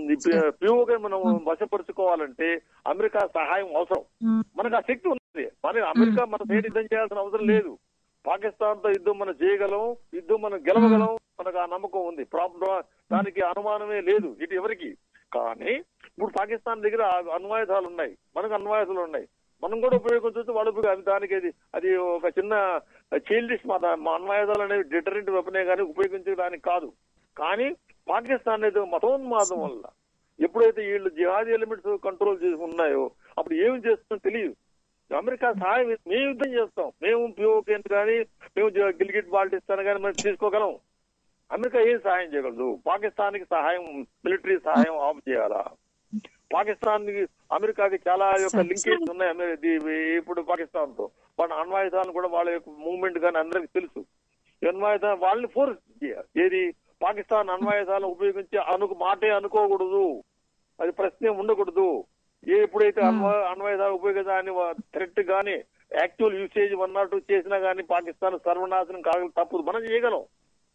పిఓగా మనం వశపరుచుకోవాలంటే అమెరికా సహాయం అవసరం మనకు ఆ శక్తి ఉంది మన అమెరికా మన సైడ్ యుద్ధం చేయాల్సిన అవసరం లేదు పాకిస్తాన్ తో యుద్ధం మనం చేయగలం యుద్ధం మనం గెలవగలం మనకు ఆ నమ్మకం ఉంది ప్రాబ్లం దానికి అనుమానమే లేదు ఇటు ఎవరికి కానీ ఇప్పుడు పాకిస్తాన్ దగ్గర ఆ అణ్వాయుధాలు ఉన్నాయి మనకు అణ్వాయుధాలు ఉన్నాయి మనం కూడా ఉపయోగించవచ్చు వాళ్ళు ఉపయోగ- అది దానికి అది అది ఒక చిన్న చైల్డిష్ మా మా అణ్వాయుధాలు అనేవి డిటరెంట్ వెపనే కానీ ఉపయోగించడానికి కాదు కానీ పాకిస్తాన్ అనేది మతోన్మాదం వల్ల ఎప్పుడైతే వీళ్ళు జిహాదీ ఎలిమెంట్స్ కంట్రోల్ చేసి ఉన్నాయో అప్పుడు ఏమి చేస్తుందో తెలియదు అమెరికా సహాయం మేము యుద్ధం చేస్తాం మేము పిఓకేన్ కానీ మేము జ- గిల్గిట్ బాల్టిస్తాన్ కానీ మనం తీసుకోగలం అమెరికా ఏం సహాయం చేయగలదు పాకిస్తాన్ కి సహాయం మిలిటరీ సహాయం ఆఫ్ చేయాలా పాకిస్తాన్ కి అమెరికాకి చాలా యొక్క లింకేజ్ ఉన్నాయి అమెరి- ఇది ఇప్పుడు పాకిస్తాన్ తో వాళ్ళ అణ్వాయుధాలను కూడా వాళ్ళ యొక్క మూవ్మెంట్ కానీ అందరికి తెలుసు ఈ అణ్వాయుధాలు వాళ్ళని ఫోర్స్ చేయాలి ఏది పాకిస్తాన్ అణ్వాయుధాలను ఉపయోగించి అనుకు మాటే అనుకోకూడదు అది ప్రశ్నే ఉండకూడదు ఏ ఎప్పుడైతే అణ్వ- అణ్వాయుధాలు ఉపయోగించాలని థ్రెట్ గానీ యాక్చువల్ యూసేజ్ వన్ నాట్ చేసినా గానీ పాకిస్తాన్ సర్వనాశనం కాగల తప్పదు మనం చేయగలం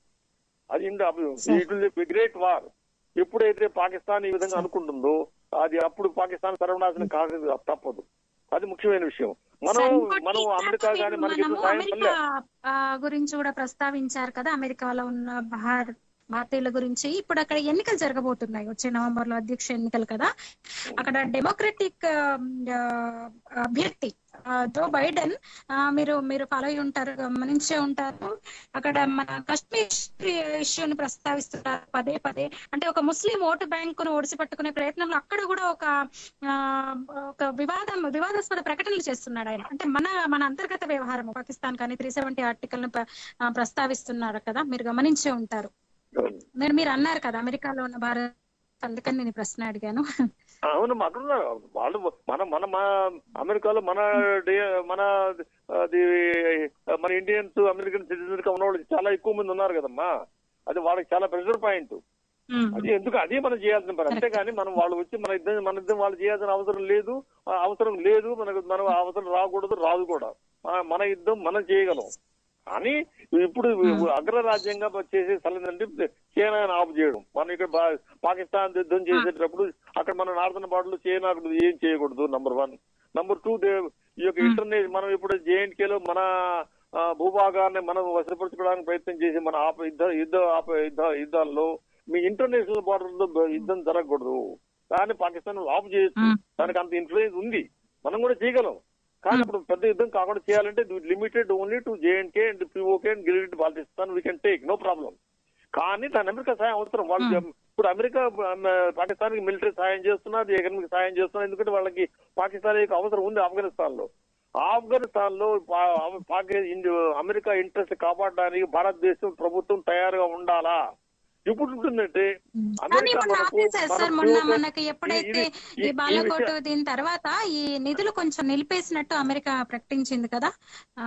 అది ఇట్ విల్ గ్రేట్ వార్ ఎప్పుడైతే పాకిస్తాన్ ఈ విధంగా అనుకుంటుందో అది అప్పుడు పాకిస్తాన్ సర్వనాశనం కాగదు తప్పదు అది ముఖ్యమైన విషయం మనం ఇంకోటి మనం అమెరికా ఇందాక కానీ మీరు మనకి మనము సాయం అమెరికా పడలే ఆ, గురించి కూడా ప్రస్తావించారు కదా అమెరికాలో ఉన్న భారత్ భారతీయుల గురించి ఇప్పుడు అక్కడ ఎన్నికలు జరగబోతున్నాయి వచ్చే నవంబర్ లో అధ్యక్ష ఎన్నికలు కదా అక్కడ డెమోక్రటిక్ ఆ, అభ్యర్థి ఆ, జో బైడెన్ ఆ, మీరు మీరు ఫాలో అయి ఉంటారు గమనించే ఉంటారు అక్కడ మన కశ్మీర్ ఇష్యూని ప్రస్తావిస్తున్నారు పదే పదే అంటే ఒక ముస్లిం ఓటు బ్యాంకును ఓడిసి పట్టుకునే ప్రయత్నంలో అక్కడ కూడా ఒక ఆ, ఒక వివాదం వివాదాస్పద ప్రకటనలు చేస్తున్నాడు ఆయన అంటే మన మన అంతర్గత వ్యవహారం పాకిస్తాన్ కానీ త్రీ సెవెంటీ ఆర్టికల్ ను ప్ర- ఆ, ప్రస్తావిస్తున్నారు కదా మీరు గమనించే ఉంటారు నేను మీరు అన్నారు కదా అమెరికాలో ఉన్న భారత్ అందుకని నేను ఈ ప్రశ్న అడిగాను అవును అక్కడ ఉన్నారు. వాళ్ళు మన మన మన అమెరికాలో మన డే- మన అది మన ఇండియన్స్ అమెరికన్ సిటిజన్స్ గా ఉన్న వాళ్ళు చాలా ఎక్కువ మంది ఉన్నారు కదమ్మా అది వాళ్ళకి చాలా ప్రెషర్ పాయింట్ ఉమ్. అది ఎందుకు అదే మనం చేయాల్సిన పని అంతేగాని మనం వాళ్ళు వచ్చి మన ఇద్దరు మన ఇద్దరు వాళ్ళు చేయాల్సిన అవసరం లేదు ఆ అవసరం లేదు మనకు మనం ఆ అవసరం రాకూడదు రాదు కూడా మన- మన యుద్ధం మనం చేయగలం కానీ ఇప్పుడు అగ్రరాజ్యంగా చేసే సలనంటే చైనా ఆఫ్ చేయడం మనం ఇక్కడ పా- పాకిస్తాన్ యుద్ధం చేసేటప్పుడు అక్కడ మన నార్థన్ బార్డర్ చైనా అక్కడ ఏం చేయకూడదు నంబర్ వన్ నంబర్ టూ ఈ యొక్క ఇంటర్నేట్ మనం ఇప్పుడు జేఎన్కే లో మన ఆ, భూభాగాన్ని మనం వశపరచుకోవడానికి ప్రయత్నం చేసి మన ఆప యుద్ధ యుద్ధ ఆప యుద్ధ యుద్ధాల్లో మీ ఇంటర్నేషనల్ బార్డర్ లో యుద్ధం జరగకూడదు కానీ పాకిస్తాన్ ఆఫ్ చేయొచ్చు దానికి అంత ఇన్ఫ్లుయెన్స్ ఉంది మనం కూడా చేయగలం కానీ అప్పుడు పెద్ద యుద్ధం కాకుండా చేయాలంటే limited only to J N K and POK and Gilgit Pakistan we can take no problem కానీ దాని అమెరికా సహాయం అవసరం వాళ్ళు ఇప్పుడు అమెరికా పాకిస్తాన్ కి మిలిటరీ సహాయం చేస్తున్నది ఎకనామిక్ సహాయం చేస్తున్నారు ఎందుకంటే వాళ్ళకి పాకిస్తాన్ యొక్క అవసరం ఉంది ఆఫ్ఘనిస్తాన్ లో ఆఫ్ఘనిస్తాన్ లో పా- పాకి- ఇండి- అమెరికా ఇంట్రెస్ట్ కాపాడడానికి భారతదేశం ప్రభుత్వం తయారుగా ఉండాలా ఇప్పుడు ఉంటుందంటే కానీ అమెరికా మొన్న మనకు ఆపేశారు సార్ మన మొన్న పిఓకే మనకి ఎప్పుడైతే ఇది- ఈ ఈ- ఈ బాలకోట్ విషయం- దీని తర్వాత ఈ నిధులు కొంచెం నిలిపేసినట్టు అమెరికా ప్రకటించింది కదా ఆ,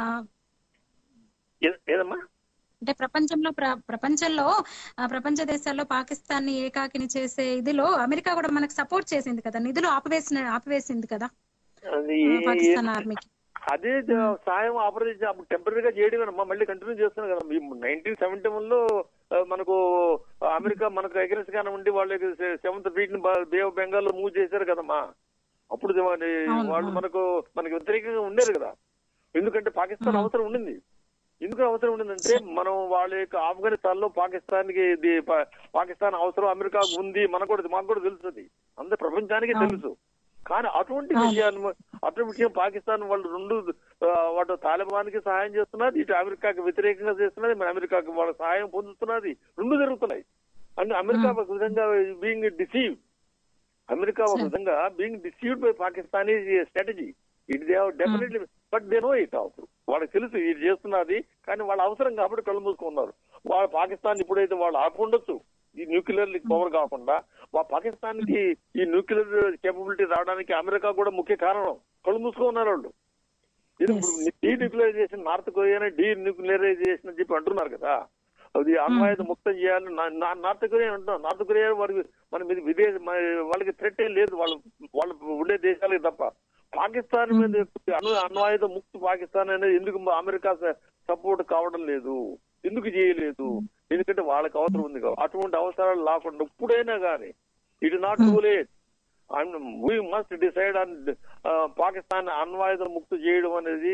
ఏ- ఏదమ్మా అంటే ప్రపంచంలో ప్ర- ప్రపంచంలో ఆ, ప్రపంచ దేశాల్లో పాకిస్తాన్ ని ఏకాకిని చేసే ఇదిలో అమెరికా కూడా మనకు సపోర్ట్ చేసింది కదా నిధులు ఆపివేసిన ఆపివేసింది కదా అది ఆ, ఏ- పాకిస్తాన్ ఆర్మీకి అదే జ- సాయం ఆపరేషన్ అప్పుడు టెంపరీ గా చేయడమేనమ్మా మళ్ళీ కంటిన్యూ చేస్తున్నారు కదా నైన్టీన్ సెవెంటీ వన్ లో ఆ, మనకు అమెరికా మనకు అగ్రెస్ గానే ఉండి వాళ్ళకి సెవెంత్ ఫీట్ ని బే ఆఫ్ బెంగాల్ లో మూవ్ చేశారు కదమ్మా అప్పుడు ఇది మన- అవును, వాళ్ళు అవును. మనకు మనకు వ్యతిరేకంగా ఉండేరు కదా ఎందుకంటే పాకిస్తాన్ అవసరం ఉండింది ఎందుకు అవసరం ఉండిందంటే మనం వాళ్ళ యొక్క ఆఫ్ఘనిస్తాన్ లో పాకిస్తాన్ కి ఇది పా- పాకిస్తాన్ అవసరం అమెరికాకు ఉంది మనకు కూడా మాకు కూడా తెలుస్తుంది అందరు ప్రపంచానికి తెలుసు కానీ అటువంటి విషయాన్ని అటువంటి విషయం పాకిస్తాన్ వాళ్ళు రెండు ఆ, వాడు తాలిబాన్ కి సహాయం చేస్తున్నది ఇటు అమెరికాకి వ్యతిరేకంగా చేస్తున్నది మన అమెరికాకి వాళ్ళ సహాయం పొందుతున్నది రెండు జరుగుతున్నాయి అంటే అమెరికా ఒక విధంగా బీయింగ్ డిసీవ్ అమెరికా ఒక విధంగా being deceived by Pakistani strategy it they definitely but they know it also వాళ్ళకి తెలుసు ఇది చేస్తున్నది కానీ వాళ్ళ అవసరం కాబట్టి కళ్ళు మూసుకున్నారు వాళ్ళ పాకిస్తాన్ ఇప్పుడైతే వాళ్ళు ఆకుండొచ్చు ఈ న్యూక్లియర్ పవర్ కాకుండా వా పాకిస్తాన్ కి ఈ న్యూక్లియర్ కేపబిలిటీ రావడానికి అమెరికా కూడా ముఖ్య కారణం కళ్ళు మూసుకున్నారు వాళ్ళు ఇది డీ న్యూక్లియరైజేషన్ నార్త్ కొరియాని డీ న్యూక్లియరైజేషన్ అని చెప్పి అంటున్నారు కదా అది అణ్వాయుధ ముక్తం చేయాలి నా- నా- నార్త్ కొరియా అంటున్నాం నార్త్ కొరియా వారికి మన మీద విదేశ మన- వాళ్ళకి థ్రెట్ ఏం లేదు వాళ్ళు వాళ్ళు ఉండే దేశాలకి తప్ప పాకిస్తాన్ మీద అణు అణ్వాయుధ ముక్త పాకిస్తాన్ అనేది ఎందుకు అమెరికా సపోర్ట్ కావడం లేదు ఎందుకు చేయలేదు ఎందుకంటే వాళ్ళకి అవసరం ఉంది కాబట్టి అటువంటి అవసరాలు లేకుండా ఇప్పుడైనా కానీ it not too late and we must decide on Pakistan అణ్వాయుధ ముక్తి చేయడం అనేది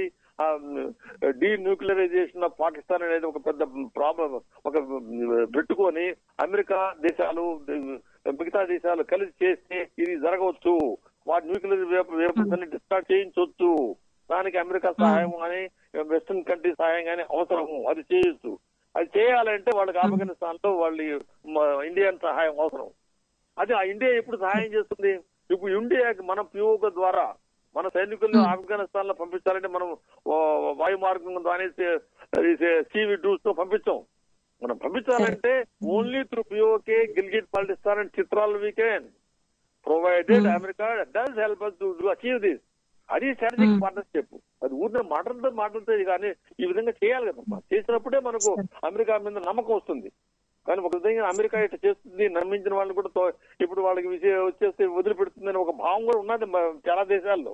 డీ న్యూక్లియరైజేషన్ ఆఫ్ పాకిస్తాన్ అనేది ఒక పెద్ద ప్రాబ్లం ఒక పెట్టుకొని అమెరికా దేశాలు మిగతా దేశాలు కలిసి చేస్తే ఇది జరగవచ్చు వాటి న్యూక్లియర్ వేపర్స్ అన్ని డిస్కార్డ్ చేయించవచ్చు దానికి అమెరికా సహాయం కానీ వెస్టర్న్ కంట్రీ సహాయం కానీ అవసరము అది చేయొచ్చు అది చేయాలంటే వాళ్ళకి ఆఫ్ఘనిస్తాన్ లో వాళ్ళ ఇండియన్ సహాయం అవసరం అది ఆ ఇండియా ఎప్పుడు సహాయం చేస్తుంది ఇప్పుడు ఇండియాకి మన పిఓక ద్వారా మన సైనికులను ఆఫ్ఘనిస్తాన్ లో పంపించాలంటే మనం ఆ, వాయు మార్గం ద్వారా సీవి టూస్ తో పంపించాం మనం పంపించాలంటే only through POK Gilgit Baltistan and చిత్రాలు we can provided America does help us to achieve this అది స్ట్రాటజిక్ పార్ట్నర్షిప్ అది ఊరిని మాటలతో మాటలతో కానీ ఈ విధంగా చేయాలి కదమ్మా చేసినప్పుడే మనకు అమెరికా మీద నమ్మకం వస్తుంది కానీ ఒక విధంగా అమెరికా ఇట్లా చేస్తుంది నమ్మించిన వాళ్ళు కూడా తో- ఇప్పుడు వాళ్ళకి విషయం వచ్చేస్తే వదిలిపెడుతుందని ఒక భావం కూడా ఉన్నది మ- చాలా దేశాల్లో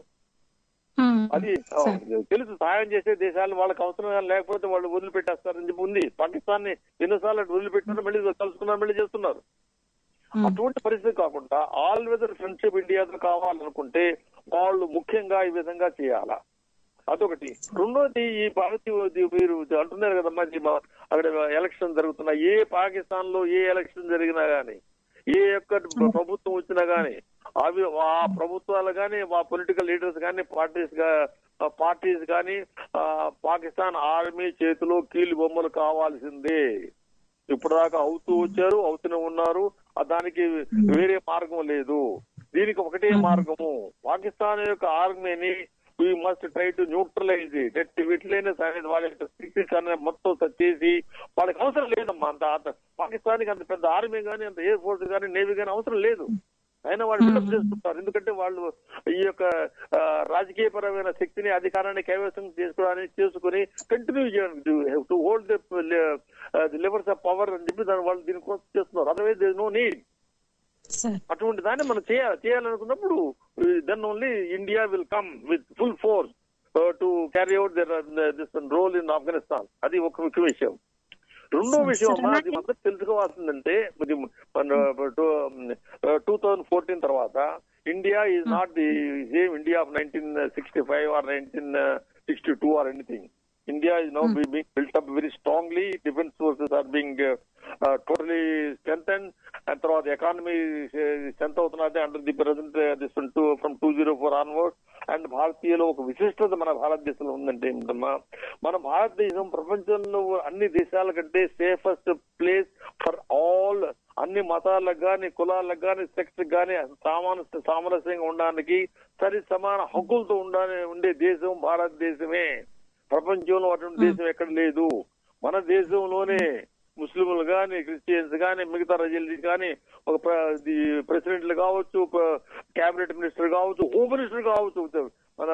అది ఆ, తెలుసు సహాయం చేసే దేశాలు వాళ్ళకి అవసరం లేకపోతే వాళ్ళు వదిలిపెట్టేస్తారని చెప్పి ఉంది పాకిస్తాన్ ని ఎన్నోసార్లు అటు వదిలిపెట్టినారు మళ్ళీ కలుసుకున్నారు మళ్ళీ చేస్తున్నారు అటువంటి పరిస్థితి కాకుండా ఆల్ వెదర్ ఫ్రెండ్షిప్ ఇండియాతో కావాలనుకుంటే వాళ్ళు ముఖ్యంగా ఈ విధంగా చేయాలా అదొకటి రెండోది ఈ భారతీయ మీరు అంటున్నారు కదమ్మా ఈ మా- అక్కడ ఎలక్షన్ జరుగుతున్నా ఏ పాకిస్తాన్ లో ఏ ఎలక్షన్ జరిగినా గానీ ఏ యొక్క ప్రభుత్వం వచ్చినా గానీ అవి ఆ ప్రభుత్వాలు గానీ ఆ పొలిటికల్ లీడర్స్ గానీ పార్టీస్ పార్టీస్ కానీ పాకిస్తాన్ ఆర్మీ చేతిలో కీలు బొమ్మలు కావాల్సిందే ఇప్పటిదాకా అవుతూ వచ్చారు అవుతూనే ఉన్నారు ఆ దానికి వేరే మార్గం లేదు దీనికి ఒకటే మార్గము పాకిస్తాన్ యొక్క ఆర్మీని we must try to neutralize it వీటిలోనే సరే వాళ్ళ యొక్క secrets అనే మొత్తం చేసి వాళ్ళకి అవసరం లేదమ్మా అంత అంత పాకిస్తాన్కి అంత పెద్ద ఆర్మీ కానీ అంత ఎయిర్ ఫోర్స్ కానీ నేవీ కానీ అవసరం లేదు అయినా వాళ్ళు బిల్డప్ చేస్తుంటారు ఎందుకంటే వాళ్ళు ఈ యొక్క ఆ, రాజకీయపరమైన శక్తిని అధికారాన్ని కైవసం చేసుకోవడానికి చేసుకుని కంటిన్యూ చేయడానికి to hold the levers of power అని చెప్పి దాని వాళ్ళు దీనికోసం చేస్తున్నారు అదర్వైజ్ నో నీడ్ సార్ అటువంటి దాన్ని మనం చేయాలి చేయాలనుకున్నప్పుడు then only India will come with full force to carry out this role in Afghanistan అది ఒక ముఖ్య విషయం రెండో విషయం అమ్మా అది మనకు తెలుసుకోవాల్సిందంటే ఇది మన టూ థౌజండ్ ఫోర్టీన్ తర్వాత India is not the same India of nineteen sixty five or nineteen sixty two or anything India is now be- being built up very strongly. Defense forces are being uh, uh, totally strengthened. And throughout the economy uh, strength అవుతున్నది under the present this two from two zero four onward and భారతీయలో ఒక విశిష్టత మన భారతదేశంలో ఉందంటే ఏమిటమ్మా మన భారతదేశం ప్రపంచంలో అన్ని దేశాల కంటే సేఫెస్ట్ ప్లేస్ ఫర్ ఆల్ అన్ని మతాలకు గాని కులాలకు గాని సెక్స్ గాని సామాన సామరస్యంగా ఉండడానికి సరి సమాన హక్కులతో ఉండాలి ఉండే దేశం భారతదేశమే ప్రపంచంలో అటువంటి దేశం ఎక్కడ లేదు మన దేశంలోనే ముస్లింలు గాని క్రిస్టియన్స్ గాని మిగతా ప్రజలు గాని ఒక ప్రెసిడెంట్లు కావచ్చు కేబినెట్ మినిస్టర్ కావచ్చు హోమ్ మినిస్టర్ కావచ్చు మన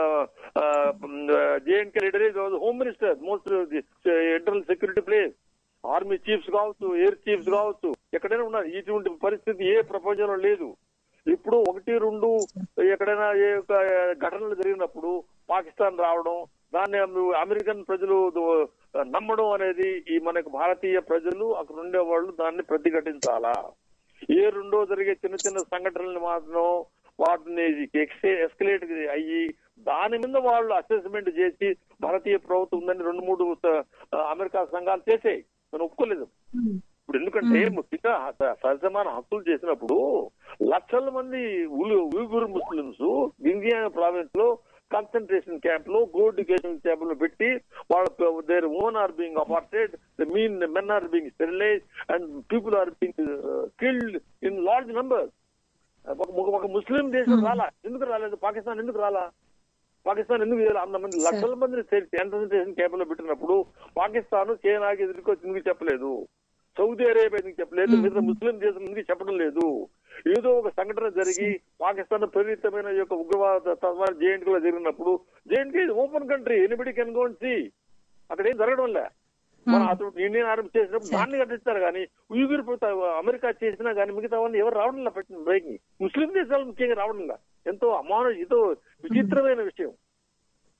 J N K leader home minister most internal security place army chiefs కావచ్చు ఎయిర్ చీఫ్స్ కావచ్చు ఎక్కడైనా ఉన్నారు ఇటువంటి పరిస్థితి ఏ ప్రపంచంలో లేదు ఇప్పుడు ఒకటి రెండు ఎక్కడైనా ఏ యొక్క ఘటనలు జరిగినప్పుడు పాకిస్తాన్ రావడం దాన్ని అమెరికన్ ప్రజలు నమ్మడం అనేది ఈ మనకు భారతీయ ప్రజలు అక్కడ ఉండే వాళ్ళు దాన్ని ప్రతిఘటించాలా ఏ రెండో జరిగే చిన్న చిన్న సంఘటనలు మాత్రం వాటిని ఎస్కలేట్ అయ్యి దాని మీద వాళ్ళు అసెస్మెంట్ చేసి భారతీయ ప్రభుత్వం ఉందని రెండు మూడు స- అమెరికా సంఘాలు చేసాయి నేను ఒప్పుకోలేదు ఇప్పుడు ఎందుకంటే ముఖ్యంగా స- సరిసమాన హక్కులు చేసినప్పుడు లక్షల మంది ఉలు- ఉయిగుర్ ముస్లింస్ ఇండియా ప్రావిన్స్ లో కాన్సన్ట్రేషన్ క్యాంప్ లో గో ఎడ్యుకేషన్ క్యాంప్ లో పెట్టి వాళ్ళ their own are being parted the mean men are being sterilize and people are being killed in large number ఒక ఒక- ఒక ముస్లిం దేశం రాలా ఎందుకు రాలేదు పాకిస్తాన్ ఎందుకు రాలా పాకిస్తాన్ ఎందుకు చేయాలి? అంత మంది లక్షల మందిని కాన్సన్ట్రేషన్ క్యాంప్ లో పెట్టినప్పుడు పాకిస్తాన్ చైనాకి ఎదుర్కొచ్చి ఎందుకు చెప్పలేదు సౌదీ అరేబియా ఎందుకు చెప్పలేదు మిగతా ముస్లిం దేశం ఎందుకు చెప్పడం లేదు ఏదో ఒక సంఘటన జరిగి పాకిస్తాన్ ప్రేరితమైన యొక్క ఉగ్రవాద తత్వాలు జేఎన్టీ లో జరిగినప్పుడు J N K open country anybody can go see అక్కడ ఏం జరగడం లే మన అతను ఇండియన్ ఆర్మీ చేసినప్పుడు దాన్ని కట్టిస్తారు కానీ ఉయ్యూరు అమెరికా చేసినా కానీ మిగతా వాళ్ళు ఎవరు రావడం లే పెట్టిన బ్రేకింగ్ ముస్లిం దేశాలు ముఖ్యంగా రావడం లే ఎంతో అమాను ఎంతో విచిత్రమైన విషయం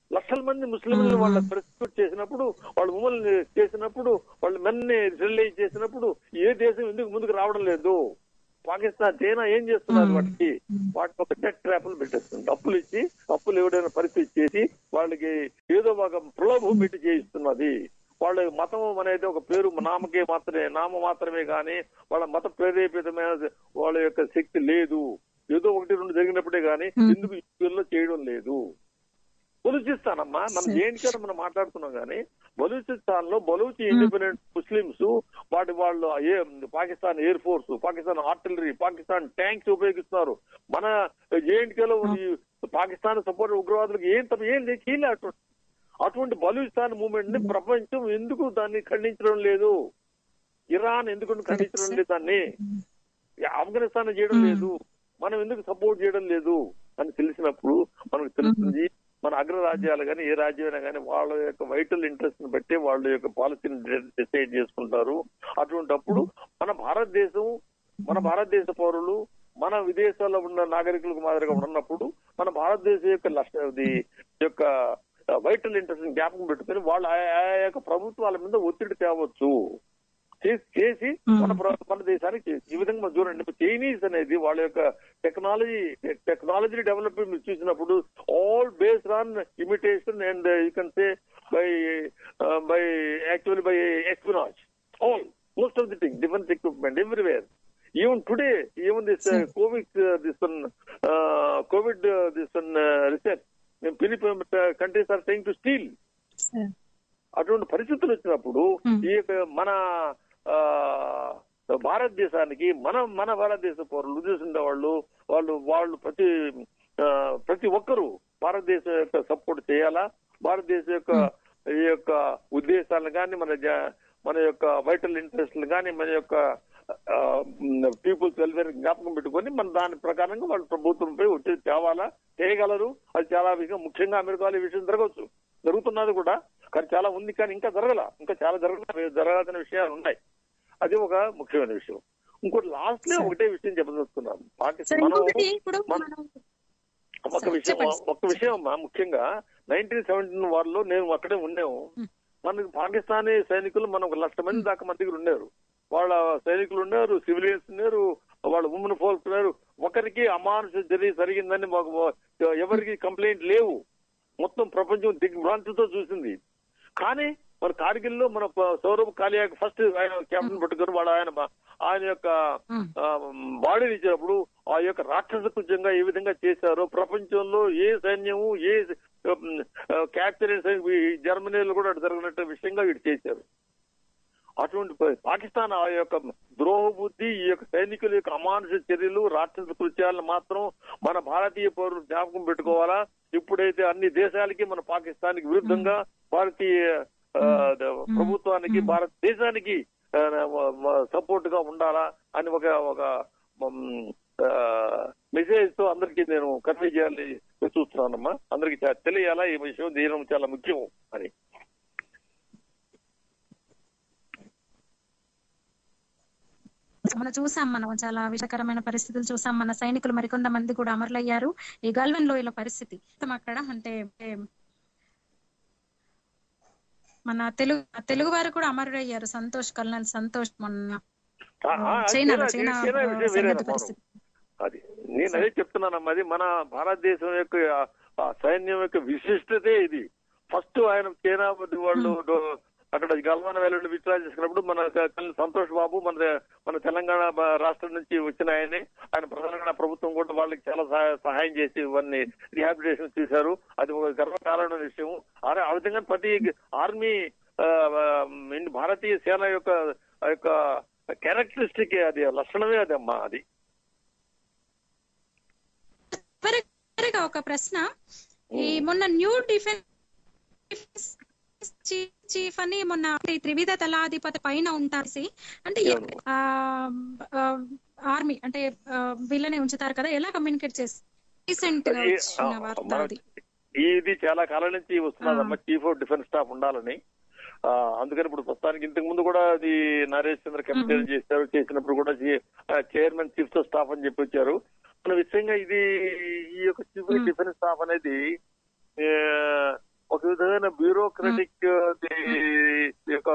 లక్షల మంది ముస్లింలు వాళ్ళ ప్రెస్క్యూట్ చేసినప్పుడు వాళ్ళు ఉమెన్ చేసినప్పుడు వాళ్ళు మెన్ని రిలీజ్ చేసినప్పుడు ఏ దేశం ఎందుకు ముందుకు రావడం లేదు పాకిస్తాన్ చైనా ఏం చేస్తున్నారు వాటికి వాటికి ఒక నెట్ ట్రాపులు పెట్టేస్తుంది అప్పులు ఇచ్చి అప్పులు ఎవడైనా పరిస్థితి చేసి వాళ్ళకి ఏదో ఒక ప్రలోభం పెట్టి చేయిస్తున్నది వాళ్ళ మతం అనేది ఒక పేరు నామకే మాత్రమే నామ మాత్రమే కానీ వాళ్ళ మత ప్రేరేపితమైన వాళ్ళ యొక్క శక్తి లేదు ఏదో ఒకటి రెండు జరిగినప్పుడే కానీ ఎందుకు యుద్ధంలో చేయడం లేదు బలూచిస్తాన్ అమ్మా మనం దేనికైనా మనం మాట్లాడుతున్నాం కానీ బలూచిస్తాన్ లో బలూచి ఇండిపెండెంట్ ముస్లింస్ వాటి వాళ్ళు ఏ- Pakistan air force Pakistan artillery Pakistan tanks ఉపయోగిస్తున్నారు మన జేఎన్కేలో పాకిస్తాన్ సపోర్ట్ ఉగ్రవాదులకు ఏం తప్ప ఏం లేదు చేయలే అటువంటి అటువంటి బలూచిస్తాన్ మూవ్మెంట్ ని ప్రపంచం ఎందుకు దాన్ని ఖండించడం లేదు ఇరాన్ ఎందుకు ఖండించడం లేదు దాన్ని ఆఫ్ఘనిస్తాన్ చేయడం లేదు మనం ఎందుకు సపోర్ట్ చేయడం లేదు అని తెలిసినప్పుడు మనకు తెలుస్తుంది మన అగ్రరాజ్యాలు కానీ ఏ రాజ్యమైనా కానీ వాళ్ళ యొక్క వైటల్ ఇంట్రెస్ట్ ని బట్టి వాళ్ళ యొక్క పాలసీని డిసైడ్ చేసుకుంటారు అటువంటప్పుడు మన భారతదేశం మన భారతదేశ పౌరులు మన విదేశాల్లో ఉన్న నాగరికులకు మాదిరిగా ఉన్నప్పుడు మన భారతదేశం యొక్క లక్ష ఇది యొక్క వైటల్ ఇంట్రెస్ట్ జ్ఞాపకం పెట్టుకుని వాళ్ళు ఆ- ఆ యొక్క ప్రభుత్వాల మీద ఒత్తిడి తేవచ్చు చేసి చేసి మన ప్ర- మన దేశానికి చేసి ఈ విధంగా మనం చూడండి ఇప్పుడు చైనీస్ అనేది వాళ్ళ యొక్క టెక్నాలజీ టెక్నాలజీ డెవలప్మెంట్ మీరు చూసినప్పుడు all based on imitation and you can say by by actually by espionage all most of the thing defence equipment everywhere even today even this covid this one covid this one research countries are trying to steal sir అటువంటి పరిస్థితులు వచ్చినప్పుడు ఈ యొక్క మన ఆ, భారతదేశానికి మన మన భారతదేశ పౌరులు ఉద్దేశించిన వాళ్ళు వాళ్ళు వాళ్ళు ప్రతి ఆ, ప్రతి ఒక్కరూ భారతదేశం యొక్క సపోర్ట్ చేయాలా భారతదేశం యొక్క ఈ యొక్క ఉద్దేశాలను కానీ మన జ- మన యొక్క వైటల్ ఇంట్రెస్ట్ కానీ మన యొక్క పీపుల్స్ వెల్ఫేర్ జ్ఞాపకం పెట్టుకొని మన దాని ప్రకారంగా వాళ్ళు ప్రభుత్వంపై ఒత్తిడి తేవాలా చేయగలరు అది చాలా విషయం ముఖ్యంగా అమెరికాలో ఈ విషయం జరగవచ్చు జరుగుతున్నది కూడా కానీ చాలా ఉంది కానీ ఇంకా జరగల ఇంకా చాలా జరగ జరగాల్సిన విషయాలు ఉన్నాయి అది ఒక ముఖ్యమైన విషయం ఇంకోటి లాస్ట్ లో ఒకటే విషయం చెప్పదలుచుకున్నాం సార్ పాకిస్తాన్ మనం ఇంకొకటి ఇప్పుడు మన- మనం ఒక సరే, విషయం చెప్పండి. ఒక విషయం అమ్మా ముఖ్యంగా నైన్టీన్ సెవెంటీన్ వార్లో నేను అక్కడే ఉన్నాము మనకి పాకిస్తానీ సైనికులు మనం ఒక లక్ష మంది దాకా మన దగ్గర ఉన్నారు వాళ్ళ సైనికులు ఉన్నారు సివిలియన్స్ ఉన్నారు వాళ్ళ ఉమెన్ ఫోర్స్ ఉన్నారు ఒకరికి అమానుష చర్య జరిగిందని మాకు ఎవరికి కంప్లైంట్ లేవు మొత్తం ప్రపంచం దిగ్భ్రాంతితో చూసింది కానీ మన కార్గిల్ లో మన ప- సౌరభ్ కాలియాకి ఫస్ట్ ఆయన కెప్టెన్ పట్టుకొని వాడు ఆయన బ- ఆయన యొక్క బాడీని ఇచ్చినప్పుడు ఆ యొక్క రాక్షస కృత్యంగా ఏ విధంగా చేశారో ప్రపంచంలో ఏ సైన్యము ఏ క్యాప్చర్ జర్మనీలో కూడా అటు జరిగినట్టు విషయంగా వీడు చేశారు అటువంటి ప- పాకిస్తాన్ ఆ యొక్క ద్రోహ బుద్ధి ఈ యొక్క సైనికుల యొక్క అమానుష చర్యలు రాక్షస కృత్యాలను మాత్రం మన భారతీయ పౌరులు జ్ఞాపకం పెట్టుకోవాలా ఇప్పుడైతే అన్ని దేశాలకి మన పాకిస్తాన్ విరుద్ధంగా భారతీయ ఆ, ద- ప్రభుత్వానికి భారతదేశానికి సపోర్ట్ గా ఉండాలా అని ఒక ఒక మెసేజ్ తో అందరికీ నేను కన్వే చేయాలి చూస్తున్నానమ్మా అందరికి తెలియాలా ఈ విషయం దీనం చాలా ముఖ్యం అని మనం చూసాం మనం చాలా విషకరమైన పరిస్థితులు చూసాం మన సైనికులు మరికొంత మంది కూడా అమరులయ్యారు ఈ గల్వెన్ లోయల పరిస్థితి మొత్తం అక్కడ అంటే ఏ, మన తెలుగు తెలుగు వారు కూడా అమరులయ్యారు సంతోష్ కల్నల్ సంతోష్ మొన్న ఆ, ఆ, చైనాలో చైనా- చైనా చైనా విషయం సరిహద్దు వేరేనమ్మా. పరిస్థితి అది నేను అదే చెప్తున్నానమ్మా అది మన భారతదేశం యొక్క ఆ సైన్యం యొక్క విశిష్టతే ఇది ఫస్ట్ ఆయన చైనా వాళ్ళు అక్కడ గల్వాన వేలంలో విత్డ్రా చేసుకున్నప్పుడు మన క- సంతోష్ బాబు మన మన తెలంగాణ బ- రాష్ట్రం నుంచి వచ్చిన ఆయనే ఆయన తెలంగాణ ప్రభుత్వం కూడా వాళ్ళకి చాలా సహా- సహాయం చేసి ఇవన్నీ రిహాబిలిటేషన్ చేశారు అది ఒక గర్వకారణమైన విషయం అదే ఆ విధంగా ప్రతి ఆర్మీ ఆ, ఆ, ఇన్ భారతీయ సేన యొక్క ఆ యొక్క క్యారెక్టరిస్టిక్ అది లక్షణమే అది అమ్మా అది చివరిగా ఒక ప్రశ్న ఈ మొన్న న్యూ డిఫెన్స్ చీఫ్ అని మొన్న ఈ త్రివిధ దళాధిపతి పైన ఉంటారు అంటే అవును. ఆర్మీ అంటే ఆ, వీళ్ళనే ఉంచుతారు కదా ఎలా కమ్యూనికేట్ చేసి రీసెంట్ గా ఈ- వచ్చిన ఆ, వార్త మన- అది ఇది చాలా కాలం నుంచి వస్తున్నదమ్మా చీఫ్ ఆఫ్ డిఫెన్స్ స్టాఫ్ ఉండాలని ఆ, అందుకని ఇప్పుడు ప్రస్తుతానికి ఇంతకు ముందు కూడా అది నరేష్ చంద్ర కెప్టెన్ చేశారు చేసినప్పుడు కూడా చైర్మన్ చీఫ్ ఆఫ్ స్టాఫ్ అని చెప్పి వచ్చారు మన విషయంగా ఇది ఈ యొక్క చీఫ్ ఆఫ్ డిఫెన్స్ స్టాఫ్ అనేది ఆ, విధమైన బ్యూరోక్రటిక్ యొక్క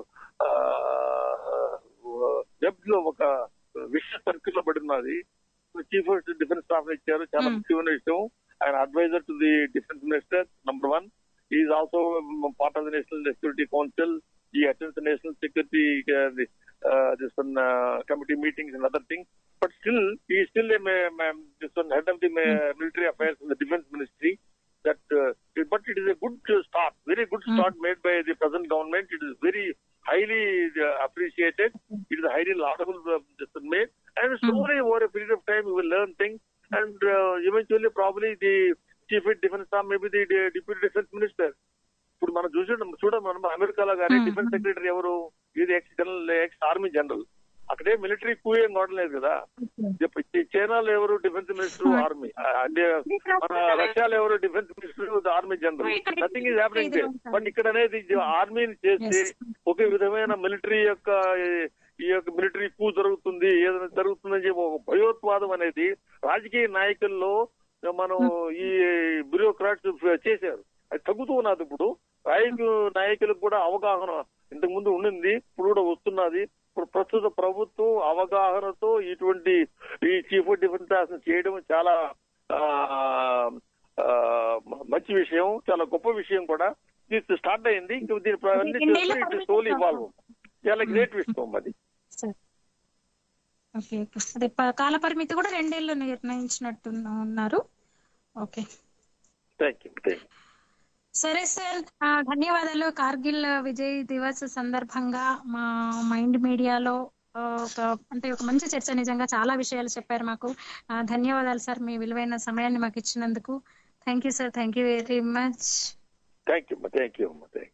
వెబ్ లో ఒక విషయ సర్కిల్ లో పడినది చీఫ్ ఆఫ్ డిఫెన్స్ స్టాఫ్ ఇచ్చారు చాలా Hmm. ముఖ్యమైన విషయం ఆయన adviser to the defence minister number one is also part of the national security council he attends national security this one committee meetings and other things but still he still this one head of the military affairs in the defence ministry that uh, it- but it is a good uh, start, very good start made by the present government. It is very highly uh, appreciated. It is a highly laudable uh, decision made. And slowly over a period of time, we will learn things. And uh, eventually, probably the chief of defense staff, maybe the, the deputy defense minister. ఇప్పుడు మనం చూసి చూడం మనం అమెరికాలో కానీ Hmm. Defence secretary ఎవరు ఇది ex general ex army general అక్కడే మిలిటరీ కూ ఏం కావట్లేదు కదా ఈ చైనాలో ఎవరు డిఫెన్స్ మినిస్టర్ ఆర్మీ అంటే మన రష్యాలో ఎవరు defence minister army general nothing is happening they but ఇక్కడ అనేది ఆర్మీని చేసి ఒక విధమైన మిలిటరీ యొక్క ఈ- ఈ యొక్క మిలిటరీ కూ జరుగుతుంది ఏదైనా జరుగుతుందని చెప్పి ఒక భయోత్పాదం అనేది రాజకీయ నాయకుల్లో మనం ఈ బ్యూరోక్రాట్స్ చేశారు అది తగ్గుతూ ఉన్నది ఇప్పుడు రాజకీయ నాయకులకు కూడా అవగాహన ఇంతకు ముందు ఉండింది ఇప్పుడు కూడా వస్తున్నది ఇప్పుడు ప్రస్తుత ప్రభుత్వం అవగాహనతో ఇటువంటి ఈ చీఫ్ ఆఫ్ డిఫెన్స్ స్టాఫ్ చేయడం చాలా ఆ, ఆ, మంచి విషయం చాలా గొప్ప విషయం కూడా ఇది స్టార్ట్ అయింది ఇంకా దీని అన్ని ఎన్నేళ్ళ చేస్తే ఇట్ సోల్ ఇవాల్వ్ చాలా గ్రేట్ విషయం అది సార్ ఓకే ఓకే అదే ప- కాల పరిమితి కూడా రెండేళ్లు నిర్ణయించినట్టు ఉన్నారు okay thank you thank you సరే సార్ ఆ, ధన్యవాదాలు కార్గిల్ విజయ్ దివస్ సందర్భంగా మా మైండ్ మీడియాలో ఆ, ఒక అంటే ఒక మంచి చర్చ నిజంగా చాలా విషయాలు చెప్పారు మాకు ఆ, ధన్యవాదాలు సార్ మీ విలువైన సమయాన్ని మాకు ఇచ్చినందుకు thank you sir thank you very much thank you thank you thank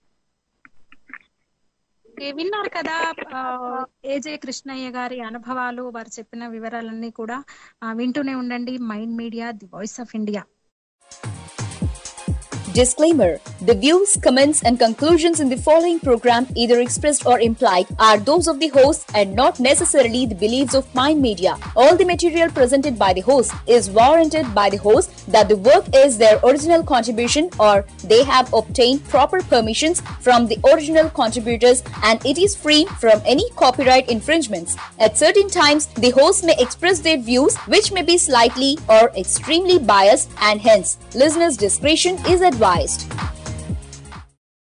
విన్నారు కదా ఆ, ఏజే కృష్ణయ్య గారి అనుభవాలు వారు చెప్పిన వివరాలన్నీ కూడా ఆ, వింటూనే ఉండండి mind media the voice of India Disclaimer The views, comments, and conclusions in the following program, either expressed or implied, are those of the host and not necessarily the beliefs of Mind Media. All the material presented by the host is warranted by the host that the work is their original contribution or they have obtained proper permissions from the original contributors and it is free from any copyright infringements. At certain times, the host may express their views which may be slightly or extremely biased and hence listeners' discretion is advised.